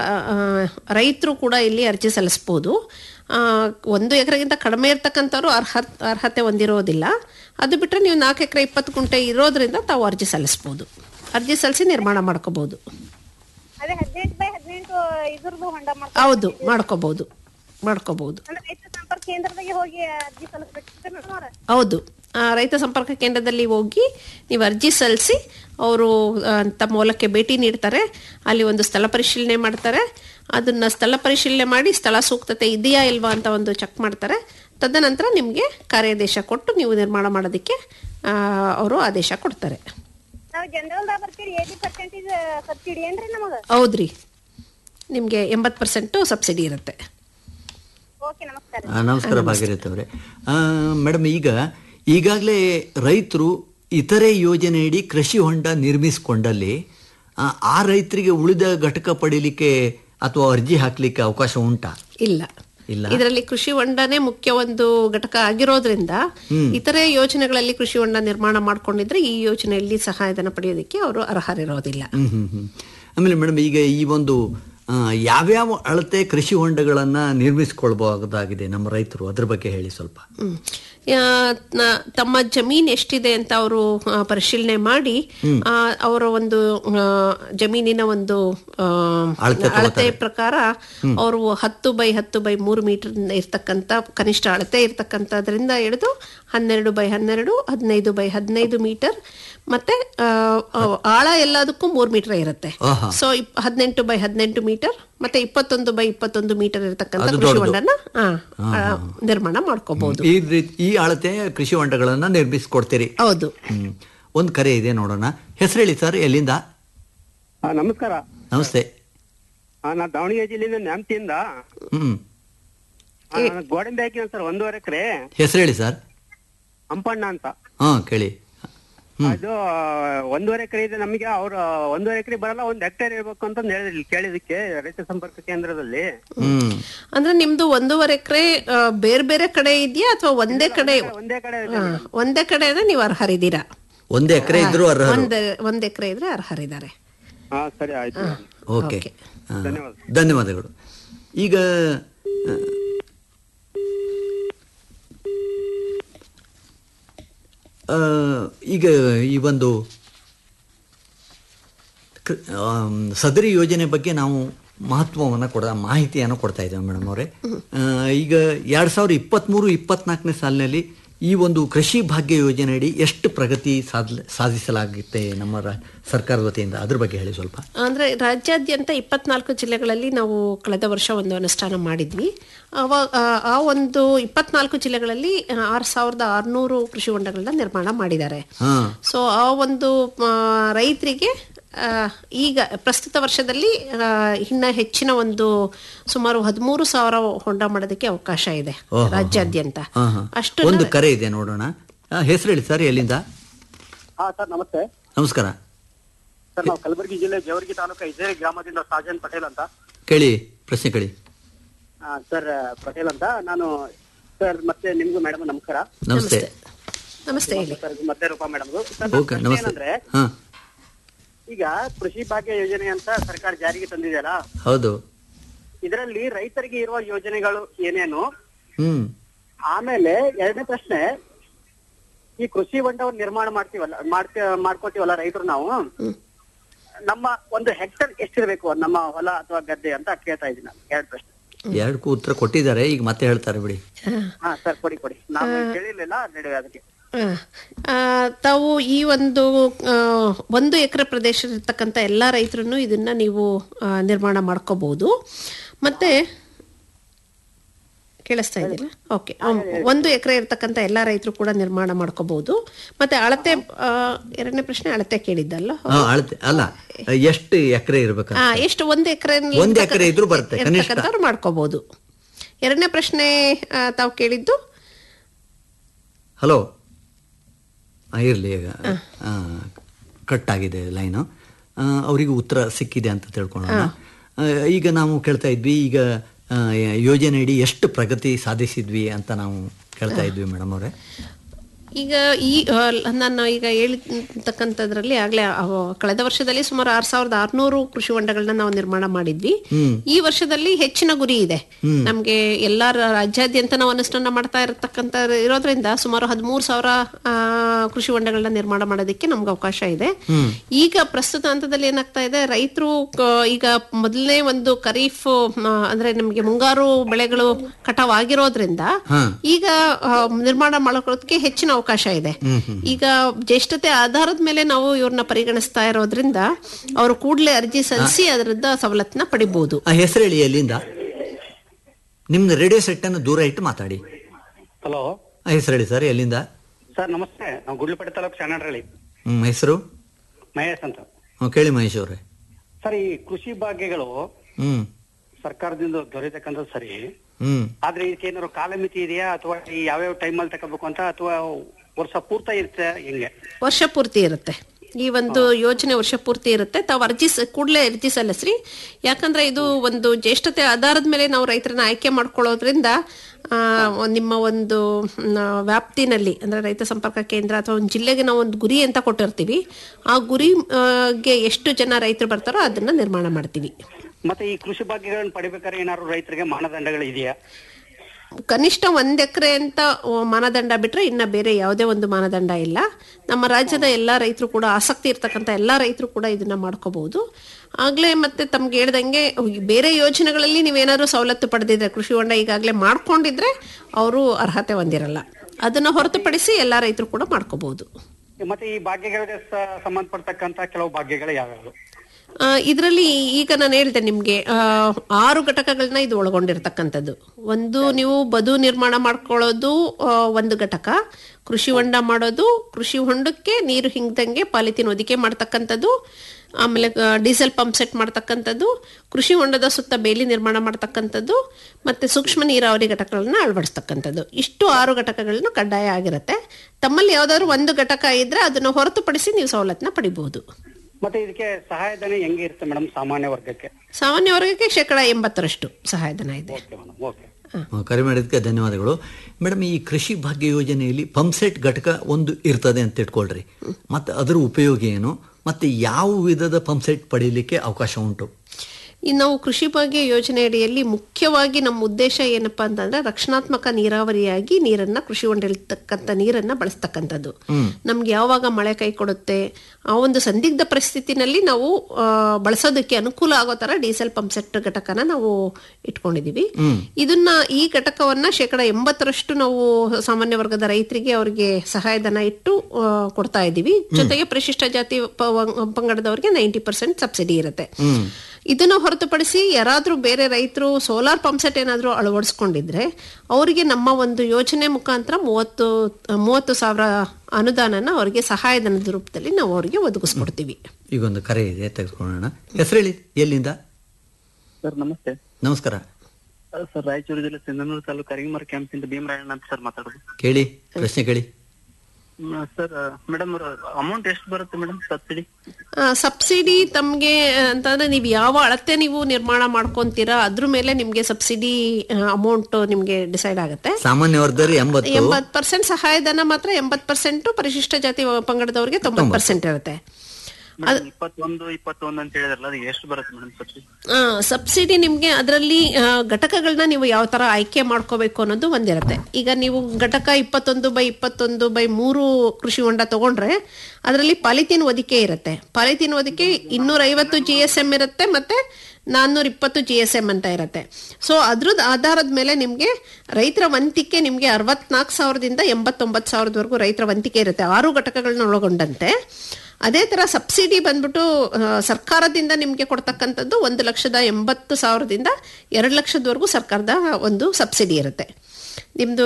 ರೈತರು ಕೂಡ ಇಲ್ಲಿ ಅರ್ಜಿ ಸಲ್ಲಿಸ್ಬೋದು ಆ, ಒಂದು ಎಕರೆಗಿಂತ ಕಡಿಮೆ ಇರ್ತಕ್ಕಂಥವ್ರು ಅರ್ಹ ಅರ್ಹತೆ ಹೊಂದಿರೋದಿಲ್ಲ ಅದು ಬಿಟ್ಟರೆ ನೀವು ನಾಲ್ಕು ಎಕರೆ ಇಪ್ಪತ್ತು ಗುಂಟೆ ಇರೋದ್ರಿಂದ ತಾವು ಅರ್ಜಿ ಸಲ್ಲಿಸ್ಬೋದು ಅರ್ಜಿ ಸಲ್ಲಿಸಿ ನಿರ್ಮಾಣ ಮಾಡ್ಕೋಬಹುದು ಅದೇ ಹದಿನೆಂಟು ಬೈ ಹದಿನೆಂಟು ಇದ್ರದ್ದು ಹೊಂಡ ಮಾಡ್ಕೊ ಹೌದು ಮಾಡ್ಕೋಬಹುದು ಮಾಡ್ಕೋಬಹುದು ಅಂದ್ರೆ ರೈತ ಸಂಪರ್ಕ ಕೇಂದ್ರದಾಗೆ ಹೋಗಿ ಅರ್ಜಿ ಸಲ್ಲಿಸ್ಬೇಕಿತ್ತು ಮೇಡಮ್ ಅವ್ರ ಹೌದು ಆ, ರೈತ ಸಂಪರ್ಕ ಕೇಂದ್ರದಲ್ಲಿ ಹೋಗಿ ನೀವು ಅರ್ಜಿ ಸಲ್ಲಿಸಿ ಅವರು ತಮ್ಮ ಹೊಲಕ್ಕೆ ಭೇಟಿ ನೀಡ್ತಾರೆ ಅಲ್ಲಿ ಒಂದು ಸ್ಥಳ ಪರಿಶೀಲನೆ ಮಾಡ್ತಾರೆ ಅದನ್ನ ಸ್ಥಳ ಪರಿಶೀಲನೆ ಮಾಡಿ ಸ್ಥಳ ಸೂಕ್ತತೆ ಇದೆಯಾ ಇಲ್ವಾ ಅಂತ ಒಂದು ಚೆಕ್ ಮಾಡ್ತಾರೆ ತದನಂತರ ನಿಮಗೆ ಕಾರ್ಯಾದೇಶ ಕೊಟ್ಟು ನೀವು ನಿರ್ಮಾಣ ಮಾಡೋದಕ್ಕೆ ಅವರು ಆದೇಶ ಕೊಡ್ತಾರೆ ನಾವ್ ಜನರಲ್ದಾಗ ಬರ್ತೀರಿ ಏಯ್ಟಿ ಪರ್ಸೆಂಟೇಜ್ ಸಬ್ಸಿಡಿ ಏನ್ರಿ ನಮಗ ಹೌದ್ರಿ ನಿಮಗೆ ಎಂಬತ್ತು ಪರ್ಸೆಂಟು ಸಬ್ಸಿಡಿ ಇರುತ್ತೆ ಓಕೆ ನಮಸ್ಕಾರ ಆ, ನಮಸ್ಕಾರ ಭಾಗೀರಥ್ ಅವರೇ ಮೇಡಮ್ ಈಗ ಈಗಾಗಲೇ ರೈತರು ಇತರೆ ಯೋಜನೆಯಡಿ ಕೃಷಿ ಹೊಂಡ ನಿರ್ಮಿಸಿಕೊಂಡಲ್ಲಿ ಆ, ಆ ರೈತರಿಗೆ ಉಳಿದ ಘಟಕ ಪಡೀಲಿಕ್ಕೆ ಅಥವಾ ಅರ್ಜಿ ಹಾಕ್ಲಿಕ್ಕೆ ಅವಕಾಶ ಉಂಟಾ ಇಲ್ಲ ಇಲ್ಲ. ಇದರಲ್ಲಿ ಕೃಷಿ ಹೊಂಡನೇ ಮುಖ್ಯ ಒಂದು ಘಟಕ ಆಗಿರೋದ್ರಿಂದ ಇತರೆ ಯೋಜನೆಗಳಲ್ಲಿ ಕೃಷಿ ಹೊಂಡ ನಿರ್ಮಾಣ ಮಾಡ್ಕೊಂಡಿದ್ರೆ ಈ ಯೋಜನೆಯಲ್ಲಿ ಸಹಾಯಧನ ಪಡೆಯೋದಕ್ಕೆ ಅವರು ಅರ್ಹರಿರೋದಿಲ್ಲ ಹ್ಮ್ ಹ್ಮ್ ಹ್ಮ್ ಆಮೇಲೆ ಮೇಡಮ್ ಈಗ ಈ ಒಂದು ಆ, ಯಾವ್ಯಾವ ಅಳತೆ ಕೃಷಿ ಹೊಂಡಗಳನ್ನ ನಿರ್ಮಿಸಿಕೊಳ್ಬಹುದಾಗಿದೆ ನಮ್ಮ ರೈತರು ಅದ್ರ ಬಗ್ಗೆ ಹೇಳಿ ಸ್ವಲ್ಪ ಹ್ಮ್. ಆ, ನ- ತಮ್ಮ ಜಮೀನ್ ಎಷ್ಟಿದೆ ಅಂತ ಅವರು ಪರಿಶೀಲನೆ ಮಾಡಿ ಆ, ಅವರ ಒಂದು ಆ, ಜಮೀನಿನ ಒಂದು ಆ, ಅಳತೆ ಅಳತೆ ಪ್ರಕಾರ ಅವರು ಹತ್ತು ಬೈ ಹತ್ತು ಬೈ ಮೂರು ಮೀಟರ್ ಇರ್ತಕ್ಕಂಥ ಕನಿಷ್ಠ ಅಳತೆ ಇರ್ತಕ್ಕಂಥದ್ರಿಂದ ಹಿಡಿದು ಹನ್ನೆರಡು ಬೈ ಹನ್ನೆರಡು ಹದಿನೈದು ಬೈ ಹದಿನೈದು ಮೀಟರ್ ಮತ್ತೆ ಆ, ಆ, ಆಳ ಎಲ್ಲದಕ್ಕೂ ಮೂರು ಮೀಟರ್ ಇರುತ್ತೆ ಆಹಾ. ಸೊ ಹದಿನೆಂಟು ಬೈ ಹದಿನೆಂಟು ಮೀಟರ್ ಮತ್ತೆ ಇಪ್ಪತ್ತೊಂದು ಬೈ ಇಪ್ಪತ್ತೊಂದು ಮೀಟರ್ ಇರತಕ್ಕಂಥ ಅದು ಕೃಷಿ ದೊಡ್ಡದು. ಹೊಂಡನ ಆ, ಆ, ನಿರ್ಮಾಣ ಮಾಡ್ಕೋಬಹುದು ಈ ರೀತಿ ಈ ಅಳತೆಯ ಕೃಷಿ ಹೊಂಡಗಳನ್ನ ನಿರ್ಮಿಸಿಕೊಡ್ತೀರಿ ಹೌದು ಹ್ಮ್ ಒಂದು ಕರೆ ಇದೆ ನೋಡೋಣ ಹೆಸರು ಹೇಳಿ ಸರ್ ಎಲ್ಲಿಂದ ಆ, ನಮಸ್ಕಾರ ನಮಸ್ತೆ ಆ, ನಾ ದಾವಣಗೆರೆ ಜಿಲ್ಲೆಯಿಂದ ನ್ಯಾಮತಿಯಿಂದ ಹ್ಮ್ ಆ, ನಾನು ಗೋಡಂಬಿ ಹಾಕಿನ ಸರ್ ಒಂದೂವರೆ ಎಕರೆ ಹೆಸರು ಹೇಳಿ ಸರ್ ಹಂಪಣ್ಣ ಅಂತ ಹಾ ಕೇಳಿ ಅದು ಆ, ಒಂದೂವರೆ ಎಕರೆ ಇದೆ ನಮಗೆ ಅವ್ರು ಒಂದೂವರೆ ಎಕರೆ ಬರಲ್ಲ ಒಂದ್ ಹೆಕ್ಟೇರ್ ಇರ್ಬೇಕು ಅಂತ ಹೇಳಿದ್ರಿ ಕೇಳಿದಕ್ಕೆ ರೈತ ಸಂಪರ್ಕ ಕೇಂದ್ರದಲ್ಲಿ ಹ್ಮ್ ಅಂದ್ರೆ ನಿಮ್ದು ಒಂದೂವರೆ ಎಕರೆ ಬೇರೆ ಬೇರೆ ಕಡೆ ಇದೆಯಾ ಅಥವಾ ಒಂದೇ ಕಡೆ ಒಂದೇ ಕಡೆ ಇದೆ ಆ, ಒಂದೇ ಕಡೆ ಅಂದ್ರೆ ನೀವು ಅರ್ಹರಿದ್ದೀರಾ ಒಂದು ಎಕರೆ ಇದ್ರು ಅರ್ಹರು ಒಂದ್ ಒಂದ್ ಎಕರೆ ಇದ್ರೆ ಅರ್ಹರಿದ್ದಾರೆ ಹಾ ಸರಿ ಆಯ್ತು ಓಕೆ ಓಕೆ. ಆ, ಧನ್ಯವಾದ. ಧನ್ಯವಾದಗಳು ಈಗ ಆ, ಆ, ಈಗ ಈ ಒಂದು ಕ- ಆಮ್, ಸದರಿ ಯೋಜನೆ ಬಗ್ಗೆ ನಾವು ಮಹತ್ವವನ್ನು ಕೊಡ ಮಾಹಿತಿಯನ್ನು ಕೊಡ್ತಾ ಇದ್ದೇವೆ ಮೇಡಮ್ ಅವರೇ ಆ, ಈಗ ಎರಡು ಸಾವಿರದ ಇಪ್ಪತ್ತ್ಮೂರು ಇಪ್ಪತ್ನಾಲ್ಕನೇ ಸಾಲಿನಲ್ಲಿ ಈ ಒಂದು ಕೃಷಿ ಭಾಗ್ಯ ಯೋಜನೆಯಡಿ ಎಷ್ಟು ಪ್ರಗತಿ ಸಾಧ ಸಾಧಿಸಲಾಗುತ್ತೆ ನಮ್ಮ ರಾ- ಸರ್ಕಾರದ ವತಿಯಿಂದ ಅದ್ರ ಬಗ್ಗೆ ಹೇಳಿ ಸ್ವಲ್ಪ ಅಂದ್ರೆ ರಾಜ್ಯಾದ್ಯಂತ ಇಪ್ಪತ್ನಾಲ್ಕು ಜಿಲ್ಲೆಗಳಲ್ಲಿ ನಾವು ಕಳೆದ ವರ್ಷ ಒಂದು ಅನುಷ್ಠಾನ ಮಾಡಿದ್ವಿ ಅವಾಗ ಆ- ಆ ಒಂದು ಇಪ್ಪತ್ನಾಲ್ಕು ಜಿಲ್ಲೆಗಳಲ್ಲಿ ಆರು ಸಾವಿರದ ಆರುನೂರು ಕೃಷಿ ಹೊಂಡಗಳನ್ನ ನಿರ್ಮಾಣ ಮಾಡಿದ್ದಾರೆ ಹಾ ಸೊ ಆ ಒಂದು ಆ, ರೈತರಿಗೆ ಆ, ಈಗ ಪ್ರಸ್ತುತ ವರ್ಷದಲ್ಲಿ ಆ, ಇನ್ನ ಹೆಚ್ಚಿನ ಒಂದು ಸುಮಾರು ಹದಿಮೂರು ಸಾವಿರ ಹೊಂಡ ಮಾಡೋದಕ್ಕೆ ಅವಕಾಶ ಇದೆ ಓಹೋ. ರಾಜ್ಯಾದ್ಯಂತ ಹಾ, ಹಾ. ಅಷ್ಟು ಒಂದು ಕರೆ ಇದೆ ನೋಡೋಣ ಆ, ಹೆಸರು ಹೇಳಿ ಸರ್ ಎಲ್ಲಿಂದ ಹಾ ಸರ್ ನಮಸ್ತೆ ನಮಸ್ಕಾರ ಸರ್ ನಾವು ಕಲಬುರಗಿ ಜಿಲ್ಲೆ ಜವರ್ಗಿ ತಾಲೂಕು ಇಜೇರಿ ಗ್ರಾಮದಿಂದ ಸಾಜನ್ ಪಟೇಲ್ ಅಂತ ಕೇಳಿ ಪ್ರಶ್ನೆ ಕೇಳಿ ಆ, ಸರ್ ಪಟೇಲ್ ಅಂತ ನಾನು ಸರ್ ಮತ್ತೆ ನಿಮ್ಗೂ ಮೇಡಮ್ ನಮಸ್ಕಾರ ನಮಸ್ತೆ ನಮಸ್ತೆ ಹೇಳಿ ಸರ್ ಇದು ಮತ್ತೆ ರೂಪಾ ಮೇಡಮ್ ಸರ್ ನನ್ನ ಓಕೆ ಪ್ರಶ್ನೆ ನಮಸ್ತೆ ಏನಂದ್ರೆ ಹಾ ಈಗ ಕೃಷಿ ಭಾಗ್ಯ ಯೋಜನೆ ಅಂತ ಸರ್ಕಾರ ಜಾರಿಗೆ ತಂದಿದೆಯಲ್ಲ ಹೌದು ಇದರಲ್ಲಿ ರೈತರಿಗೆ ಇರುವ ಯೋಜನೆಗಳು ಏನೇನು ಹ್ಮ್ ಆಮೇಲೆ ಎರಡನೇ ಪ್ರಶ್ನೆ ಈ ಕೃಷಿ ಹೊಂಡವನ್ನು ನಿರ್ಮಾಣ ಮಾಡ್ತೀವಲ್ಲ ಮಾಡ್ತಿ ಮಾಡ್ಕೋತೀವಲ್ಲ ರೈತರು ನಾವು ನಮ್ಮ ಒಂದು ಹೆಕ್ಟರ್ ಎಷ್ಟಿರ್ಬೇಕು ನಮ್ಮ ಹೊಲ ಅಥವಾ ಗದ್ದೆ ಅಂತ ಕೇಳ್ತಾ ಇದ್ದೀನಿ ನಾನು ಎರಡು ಪ್ರಶ್ನೆ ಎರಡಕ್ಕೂ ಉತ್ತರ ಕೊಟ್ಟಿದ್ದಾರೆ ಈಗ ಮತ್ತೆ ಹೇಳ್ತಾರೆ ಬಿಡಿ ಹಾ ಸರ್ ಕೊಡಿ ಕೊಡಿ ನಾವು ಕೇಳಿರ್ಲಿಲ್ಲ ನಡುವೆ ಅದಕ್ಕೆ ಆ, ಆ, ತಾವು ಈ ಒಂದು ಆ, ಒಂದು ಎಕರೆ ಪ್ರದೇಶ ಇರ್ತಕ್ಕಂಥ ಎಲ್ಲ ರೈತರನ್ನು ಇದನ್ನ ನೀವು ಆ, ನಿರ್ಮಾಣ ಮಾಡ್ಕೋಬಹುದು ಮತ್ತೆ ಕೇಳಿಸ್ತಾ ಇದೆಯಲ್ಲ ಓಕೆ ಒಂದು ಎಕರೆ ಇರ್ತಕ್ಕಂಥ ಎಲ್ಲ ರೈತರು ಕೂಡ ನಿರ್ಮಾಣ ಮಾಡ್ಕೋಬಹುದು ಮತ್ತೆ ಅಳತೆ ಆ, ಎರಡನೇ ಪ್ರಶ್ನೆ ಅಳತೆ ಕೇಳಿದ್ದಲ್ಲ ಹಾ, ಅಳತೆ ಅಲ್ಲ ಎಷ್ಟು ಎಕರೆ ಇರ್ಬೇಕಂತ ಆ, ಎಷ್ಟು ಒಂದು ಎಕರೆ ಒಂದು ಎಕರೆ ಇದ್ರೂ ಬರುತ್ತೆ ಕನಿಷ್ಠ ಇರ್ತಕ್ಕಂಥವ್ರು ಮಾಡ್ಕೋಬಹುದು ಎರಡನೇ ಪ್ರಶ್ನೆ ಆ, ತಾವು ಕೇಳಿದ್ದು ಹಲೋ ಇರಲಿ ಈಗ ಕಟ್ ಆಗಿದೆ ಲೈನು ಅವರಿಗೆ ಉತ್ತರ ಸಿಕ್ಕಿದೆ ಅಂತ ತಿಳ್ಕೊಳ್ಳೋಣ ಆ, ಈಗ ನಾವು ಕೇಳ್ತಾ ಇದ್ವಿ ಈಗ ಆ, ಯೋಜನೆ ಅಡಿ ಎಷ್ಟು ಪ್ರಗತಿ ಸಾಧಿಸಿದ್ವಿ ಅಂತ ನಾವು ಕೇಳ್ತಾ ಇದ್ವಿ ಮೇಡಮ್ ಅವರೇ ಈಗ ಈ ಆ, ನಾನು ಈಗ ಹೇಳಿರ್ತಕ್ಕಂಥದ್ರಲ್ಲಿ ಆಗ್ಲೇ ಅವ- ಕಳೆದ ವರ್ಷದಲ್ಲಿ ಸುಮಾರು ಆರ್ ಸಾವಿರದ ಆರ್ನೂರು ಕೃಷಿ ಹೊಂಡಗಳನ್ನ ನಾವು ನಿರ್ಮಾಣ ಮಾಡಿದ್ವಿ ಈ ವರ್ಷದಲ್ಲಿ ಹೆಚ್ಚಿನ ಗುರಿ ಇದೆ ನಮ್ಗೆ ಎಲ್ಲಾ ರ- ರಾಜ್ಯಾದ್ಯಂತ ನಾವು ಅನುಷ್ಠಾನ ಮಾಡ್ತಾ ಇರತಕ್ಕಂತ ಇರೋದ್ರಿಂದ ಸುಮಾರು ಹದಿಮೂರು ಸಾವಿರ ಆ, ಕೃಷಿ ಹೊಂಡಗಳನ್ನ ನಿರ್ಮಾಣ ಮಾಡೋದಕ್ಕೆ ನಮ್ಗೆ ಅವಕಾಶ ಇದೆ ಈಗ ಪ್ರಸ್ತುತ ಹಂತದಲ್ಲಿ ಏನಾಗ್ತಾ ಇದೆ ರೈತರು ಈಗ ಮೊದಲನೇ ಒಂದು ಖರೀಫ್ ಮ, ಅಂದ್ರೆ ನಮ್ಗೆ ಮುಂಗಾರು ಬೆಳೆಗಳು ಕಟಾವ್ ಆಗಿರೋದ್ರಿಂದ ಈಗ ಆ, ನಿರ್ಮಾಣ ಮಾಡೋದಕ್ಕೆ ಹೆಚ್ಚಿನ ಅವಕಾಶ ಇದೆ ಈಗ ಜ್ಯೇಷ್ಠತೆ ಆಧಾರದ ಮೇಲೆ ನಾವು ಇವ್ರನ್ನ ಪರಿಗಣಿಸ್ತಾ ಇರೋದ್ರಿಂದ ಅವರು ಕೂಡಲೇ ಅರ್ಜಿ ಸಲ್ಲಿಸಿ ಅದರಿಂದ ಸವಲತ್ತನ್ನ ಪಡಿಬಹುದು ಆ ಹೆಸರು ಹೇಳಿ ಎಲ್ಲಿಂದ ನಿಮ್ದು ರೇಡಿಯೋ ಸೆಟ್ ಅನ್ನು ದೂರ ಇಟ್ಟು ಮಾತಾಡಿ ಹಲೋ ಆ ಹೆಸರು ಹೇಳಿ ಸರ್ ಎಲ್ಲಿಂದ ಸರ್ ನಮಸ್ತೆ ನಾವು ಗುಡ್ಲಪೇಟೆ ತಾಲೂಕು ಶಾನಡ್ರಳ್ಳಿ ಹ್ಮ್ ಹೆಸರು ಮಹೇಶ್ ಅಂತ ಹ್ಮ್, ಕೇಳಿ ಮಹೇಶ್ ಅವರೇ ಸರ್ ಈ ಕೃಷಿ ಭಾಗ್ಯಗಳು ಹ್ಮ್ ಸರ್ಕಾರದಿಂದ ದೊರೆತಕ್ಕಂಥದ್ದು ಸರಿ ಹ್ಮ್ ಆದ್ರೆ ಇದಕ್ಕೆ ಏನಾದ್ರು ಕಾಲಮಿತಿ ಇದೆಯಾ ಅಥವಾ ಈ ಯಾವ್ಯಾವ ಟೈಮಲ್ಲಿ ತಗೋಬೇಕು ಅಂತ ಅಥವಾ ವರ್ಷ ಪೂರ್ತ ಇರುತ್ತೆ ಹೆಂಗೆ ವರ್ಷ ಪೂರ್ತಿ ಇರುತ್ತೆ ಈ ಒಂದು ಯೋಜನೆ ವರ್ಷ ಪೂರ್ತಿ ಇರುತ್ತೆ ತಾವು ಅರ್ಜಿ ಸ- ಕೂಡಲೇ ಅರ್ಜಿ ಸಲ್ಲಿಸ್ರಿ ಯಾಕಂದ್ರೆ ಇದು ಒಂದು ಜ್ಯೇಷ್ಠತೆ ಆಧಾರದ ಮೇಲೆ ನಾವು ರೈತರನ್ನ ಆಯ್ಕೆ ಮಾಡ್ಕೊಳ್ಳೋದ್ರಿಂದ ಆ, ನಿಮ್ಮ ಒಂದು ಮ್, ವ್ಯಾಪ್ತಿನಲ್ಲಿ ಅಂದ್ರೆ ರೈತ ಸಂಪರ್ಕ ಕೇಂದ್ರ ಅಥವಾ ಒಂದು ಜಿಲ್ಲೆಗೆ ನಾವು ಒಂದು ಗುರಿ ಅಂತ ಕೊಟ್ಟಿರ್ತೀವಿ ಆ ಗುರಿ ಆ, ಗೆ ಎಷ್ಟು ಜನ ರೈತರು ಬರ್ತಾರೋ ಅದನ್ನ ನಿರ್ಮಾಣ ಮಾಡ್ತೀವಿ ಮತ್ತೆ ಈ ಕೃಷಿ ಭಾಗ್ಯಗಳನ್ನು ಪಡಿಬೇಕಾದ್ರೆ ಏನಾದ್ರು ರೈತರಿಗೆ ಮಾನದಂಡಗಳು ಇದೆಯಾ ಕನಿಷ್ಠ ಒಂದ್ ಎಕರೆ ಅಂತ ಆ, ಮಾನದಂಡ ಬಿಟ್ರೆ ಇನ್ನ ಬೇರೆ ಯಾವುದೇ ಒಂದು ಮಾನದಂಡ ಇಲ್ಲ ನಮ್ಮ ರಾಜ್ಯದ ಎಲ್ಲಾ ರೈತರು ಕೂಡ ಆಸಕ್ತಿ ಇರ್ತಕ್ಕಂಥ ಎಲ್ಲಾ ರೈತರು ಕೂಡ ಇದನ್ನ ಮಾಡ್ಕೋಬಹುದು ಆಗ್ಲೇ ಮತ್ತೆ ತಮ್ಗೆ ಹೇಳ್ದಂಗೆ ಬೇರೆ ಯೋಜನೆಗಳಲ್ಲಿ ನೀವೇನಾದ್ರು ಸವಲತ್ತು ಪಡೆದಿದ್ರೆ ಕೃಷಿ ಹೊಂಡ ಈಗಾಗಲೇ ಮಾಡ್ಕೊಂಡಿದ್ರೆ ಅವರು ಅರ್ಹತೆ ಹೊಂದಿರಲ್ಲ ಅದನ್ನ ಹೊರತುಪಡಿಸಿ ಎಲ್ಲಾ ರೈತರು ಕೂಡ ಮಾಡ್ಕೋಬಹುದು ಮತ್ತೆ ಈ ಭಾಗ್ಯಗಳಿಗೆ ಸ- ಸಂಬಂಧಪಡ್ತಕ್ಕಂತ ಕೆಲವು ಭಾಗ್ಯಗಳು ಯಾವ್ಯಾವು ಇದರಲ್ಲಿ ಈಗ ನಾನು ಹೇಳ್ದೆ ನಿಮ್ಗೆ ಆ, ಆರು ಘಟಕಗಳನ್ನ ಇದು ಒಳಗೊಂಡಿರ್ತಕ್ಕಂಥದ್ದು ಒಂದು ನೀವು ಬದು ನಿರ್ಮಾಣ ಮಾಡ್ಕೊಳ್ಳೋದು ಆ, ಒಂದು ಘಟಕ ಕೃಷಿ ಹೊಂಡ ಮಾಡೋದು ಕೃಷಿ ಹೊಂಡಕ್ಕೆ ನೀರು ಹಿಂಗ್ದಂಗೆ ಪಾಲಿಥೀನ್ ಹೊದಿಕೆ ಮಾಡ್ತಕ್ಕಂಥದ್ದು ಆಮೇಲೆ ಆ, ಡೀಸೆಲ್ ಪಂಪ್ ಸೆಟ್ ಮಾಡ್ತಕ್ಕಂಥದ್ದು ಕೃಷಿ ಹೊಂಡದ ಸುತ್ತ ಬೇಲಿ ನಿರ್ಮಾಣ ಮಾಡ್ತಕ್ಕಂಥದ್ದು ಮತ್ತೆ ಸೂಕ್ಷ್ಮ ನೀರಾವರಿ ಘಟಕಗಳನ್ನ ಅಳವಡಿಸ್ತಕ್ಕಂಥದ್ದು ಇಷ್ಟು ಆರು ಘಟಕಗಳನ್ನ ಕಡ್ಡಾಯ ಆಗಿರುತ್ತೆ ತಮ್ಮಲ್ಲಿ ಯಾವ್ದಾದ್ರು ಒಂದು ಘಟಕ ಇದ್ರೆ ಅದನ್ನು ಹೊರತುಪಡಿಸಿ ನೀವು ಸವಲತ್ತನ್ನ ಪಡಿಬಹುದು ಮತ್ತೆ ಇದಕ್ಕೆ ಸಹಾಯಧನ ಹೆಂಗೆ ಇರುತ್ತೆ ಮೇಡಮ್ ಸಾಮಾನ್ಯ ವರ್ಗಕ್ಕೆ ಸಾಮಾನ್ಯ ವರ್ಗಕ್ಕೆ ಶೇಕಡ ಎಂಬತ್ತರಷ್ಟು ಸಹಾಯಧನ ಇದೆ ಓಕೆ ಮೇಡಮ್ ಓಕೆ ಆ, ಕರೆ ಮಾಡಿದ್ದಕ್ಕೆ ಧನ್ಯವಾದಗಳು ಮೇಡಮ್ ಈ ಕೃಷಿ ಭಾಗ್ಯ ಯೋಜನೆಯಲ್ಲಿ ಪಂಪ್ಸೆಟ್ ಘಟಕ ಒಂದು ಇರ್ತದೆ ಅಂತ ಇಟ್ಕೊಳ್ರಿ ಮತ್ತೆ ಅದರ ಉಪಯೋಗ ಏನು ಮತ್ತೆ ಯಾವ ವಿಧದ ಪಂಪ್ಸೆಟ್ ಪಡೀಲಿಕ್ಕೆ ಅವಕಾಶ ಉಂಟು ಈ ನಾವು ಕೃಷಿ ಭಾಗ್ಯ ಯೋಜನೆ ಅಡಿಯಲ್ಲಿ ಮುಖ್ಯವಾಗಿ ನಮ್ಮ ಉದ್ದೇಶ ಏನಪ್ಪಾ ಅಂತಂದ್ರೆ ರಕ್ಷಣಾತ್ಮಕ ನೀರಾವರಿಯಾಗಿ ನೀರನ್ನ ಕೃಷಿ ಹೊಂದಿರ್ತಕ್ಕಂಥ ನೀರನ್ನ ಬಳಸ್ತಕ್ಕಂಥದ್ದು ನಮ್ಗೆ ಯಾವಾಗ ಮಳೆ ಕೈ ಕೊಡುತ್ತೆ ಆ ಒಂದು ಸಂದಿಗ್ಧ ಪರಿಸ್ಥಿತಿನಲ್ಲಿ ನಾವು ಆ, ಬಳಸೋದಕ್ಕೆ ಅನುಕೂಲ ಆಗೋ ತರ ಡೀಸೆಲ್ ಪಂಪ್ ಸೆಟ್ ಘಟಕನ ನಾವು ಇಟ್ಕೊಂಡಿದೀವಿ ಇದನ್ನ ಈ ಘಟಕವನ್ನ ಶೇಕಡ ಎಂಬತ್ತರಷ್ಟು ನಾವು ಸಾಮಾನ್ಯ ವರ್ಗದ ರೈತರಿಗೆ ಅವರಿಗೆ ಸಹಾಯಧನ ಇಟ್ಟು ಆ, ಕೊಡ್ತಾ ಇದ್ದೀವಿ ಜೊತೆಗೆ ಪರಿಶಿಷ್ಟ ಜಾತಿ ಪ- ವ- ಪಂಗಡದವರಿಗೆ ನೈಂಟಿ ಪರ್ಸೆಂಟ್ ಸಬ್ಸಿಡಿ ಇರುತ್ತೆ ಇದನ್ನ ಹೊರತುಪಡಿಸಿ ಯಾರಾದ್ರೂ ಬೇರೆ ರೈತರು ಸೋಲಾರ್ ಪಂಪ್ಸೆಟ್ ಏನಾದ್ರೂ ಅಳವಡಿಸ್ಕೊಂಡಿದ್ರೆ ಅವರಿಗೆ ನಮ್ಮ ಒಂದು ಯೋಜನೆ ಮುಖಾಂತರ ಮೂವತ್ತು ಮೂವತ್ತು ಸಾವಿರ ಅನುದಾನನ ಅವರಿಗೆ ಸಹಾಯಧನದ ರೂಪದಲ್ಲಿ ನಾವು ಅವರಿಗೆ ಒದಗಿಸ್ಕೊಡ್ತೀವಿ ಈಗೊಂದು ಕರೆ ಇದೆ ತೆಗೆದುಕೊಳ್ಳೋಣ ಹೆಸರು ಹೇಳಿ ಎಲ್ಲಿಂದ ಸರ್ ನಮಸ್ತೆ ನಮಸ್ಕಾರ ಸರ್ ರಾಯಚೂರು ಜಿಲ್ಲೆ ಸಿಂಧನೂರು ತಾಲೂಕು ಕರಿಮರ ಕ್ಯಾಂಪಿಂದ ಭೀಮರಾಯಣ್ಣ ಅಂತ ಸರ್ ಮಾತಾಡೋದು ಕೇಳಿ ಪ್ರಶ್ನೆ ಕೇಳಿ ಸರ್ ಮೇಡಮ್ ಅಮೌಂಟ್ ಎಷ್ಟು ಬರುತ್ತೆ ಮೇಡಮ್ ಸಬ್ಸಿಡಿ ಸಬ್ಸಿಡಿ ತಮಗೆ ಅಂತಂದ್ರೆ ನೀವು ಯಾವ ಅಳತೆ ನೀವು ನಿರ್ಮಾಣ ಮಾಡ್ಕೊಂತೀರಾ ಅದ್ರ ಮೇಲೆ ನಿಮ್ಗೆ ಸಬ್ಸಿಡಿ ಅಮೌಂಟ್ ನಿಮ್ಗೆ ಡಿಸೈಡ್ ಆಗುತ್ತೆ ಸಾಮಾನ್ಯ ವರ್ಗದವ್ರು ಎಂಬತ್ತು ಎಂಬತ್ ಪರ್ಸೆಂಟ್ ಸಹಾಯಧನ ಮಾತ್ರ ಎಂಬತ್ ಪರ್ಸೆಂಟ್ ಪರಿಶಿಷ್ಟ ಜಾತಿ ಪಂಗಡದವರಿಗೆ ತೊಂಬತ್ ಪರ್ಸೆಂಟ್ ಇರುತ್ತೆ ಮೇಡಮ್ ಇಪ್ಪತ್ತೊಂದು ಇಪ್ಪತ್ತೊಂದು ಅಂತ ಹೇಳಿದ್ರಲ್ಲ ಅದು ಎಷ್ಟು ಬರುತ್ತೆ ಮೇಡಮ್ ಸಬ್ಸಿಡಿ ಆ, ಸಬ್ಸಿಡಿ ನಿಮ್ಗೆ ಅದರಲ್ಲಿ ಘಟಕಗಳನ್ನ ನೀವು ಯಾವ ತರ ಆಯ್ಕೆ ಮಾಡ್ಕೋಬೇಕು ಅನ್ನೋದು ಒಂದಿರುತ್ತೆ ಈಗ ನೀವು ಘಟಕ ಇಪ್ಪತ್ತೊಂದು ಬೈ ಇಪ್ಪತ್ತೊಂದು ಬೈ ಮೂರು ಕೃಷಿ ಹೊಂಡ ತಗೊಂಡ್ರೆ ಅದರಲ್ಲಿ ಪಾಲಿಥೀನ್ ಒದಿಕೆ ಇರುತ್ತೆ ಪಾಲಿಥೀನ್ ಒದಿಕೆ ಇನ್ನೂರ ಐವತ್ತು ಜಿ ಎಸ್ ಎಂ ಇರುತ್ತೆ ಮತ್ತೆ ನಾನ್ನೂರ ಇಪ್ಪತ್ತು ಜಿ ಎಸ್ ಎಂ ಅಂತ ಇರುತ್ತೆ ಸೊ ಅದ್ರದ್ದು ಆಧಾರದ ಮೇಲೆ ನಿಮಗೆ ರೈತರ ವಂತಿಕೆ ನಿಮಗೆ ಅರವತ್ನಾಲ್ಕು ಸಾವಿರದಿಂದ ಎಂಬತ್ತೊಂಬತ್ತು ಸಾವಿರದವರೆಗೂ ರೈತರ ವಂತಿಕೆ ಇರುತ್ತೆ ಆರು ಘಟಕಗಳನ್ನ ಒಳಗೊಂಡಂತೆ ಅದೇ ತರ ಸಬ್ಸಿಡಿ ಬಂದ್ಬಿಟ್ಟು ಆ, ಸರ್ಕಾರದಿಂದ ನಿಮಗೆ ಕೊಡ್ತಕ್ಕಂಥದ್ದು ಒಂದು ಲಕ್ಷದ ಎಂಬತ್ತು ಸಾವಿರದಿಂದ ಎರಡು ಲಕ್ಷದವರೆಗೂ ಸರ್ಕಾರದ ಒಂದು ಸಬ್ಸಿಡಿ ಇರುತ್ತೆ ನಿಮ್ಮದು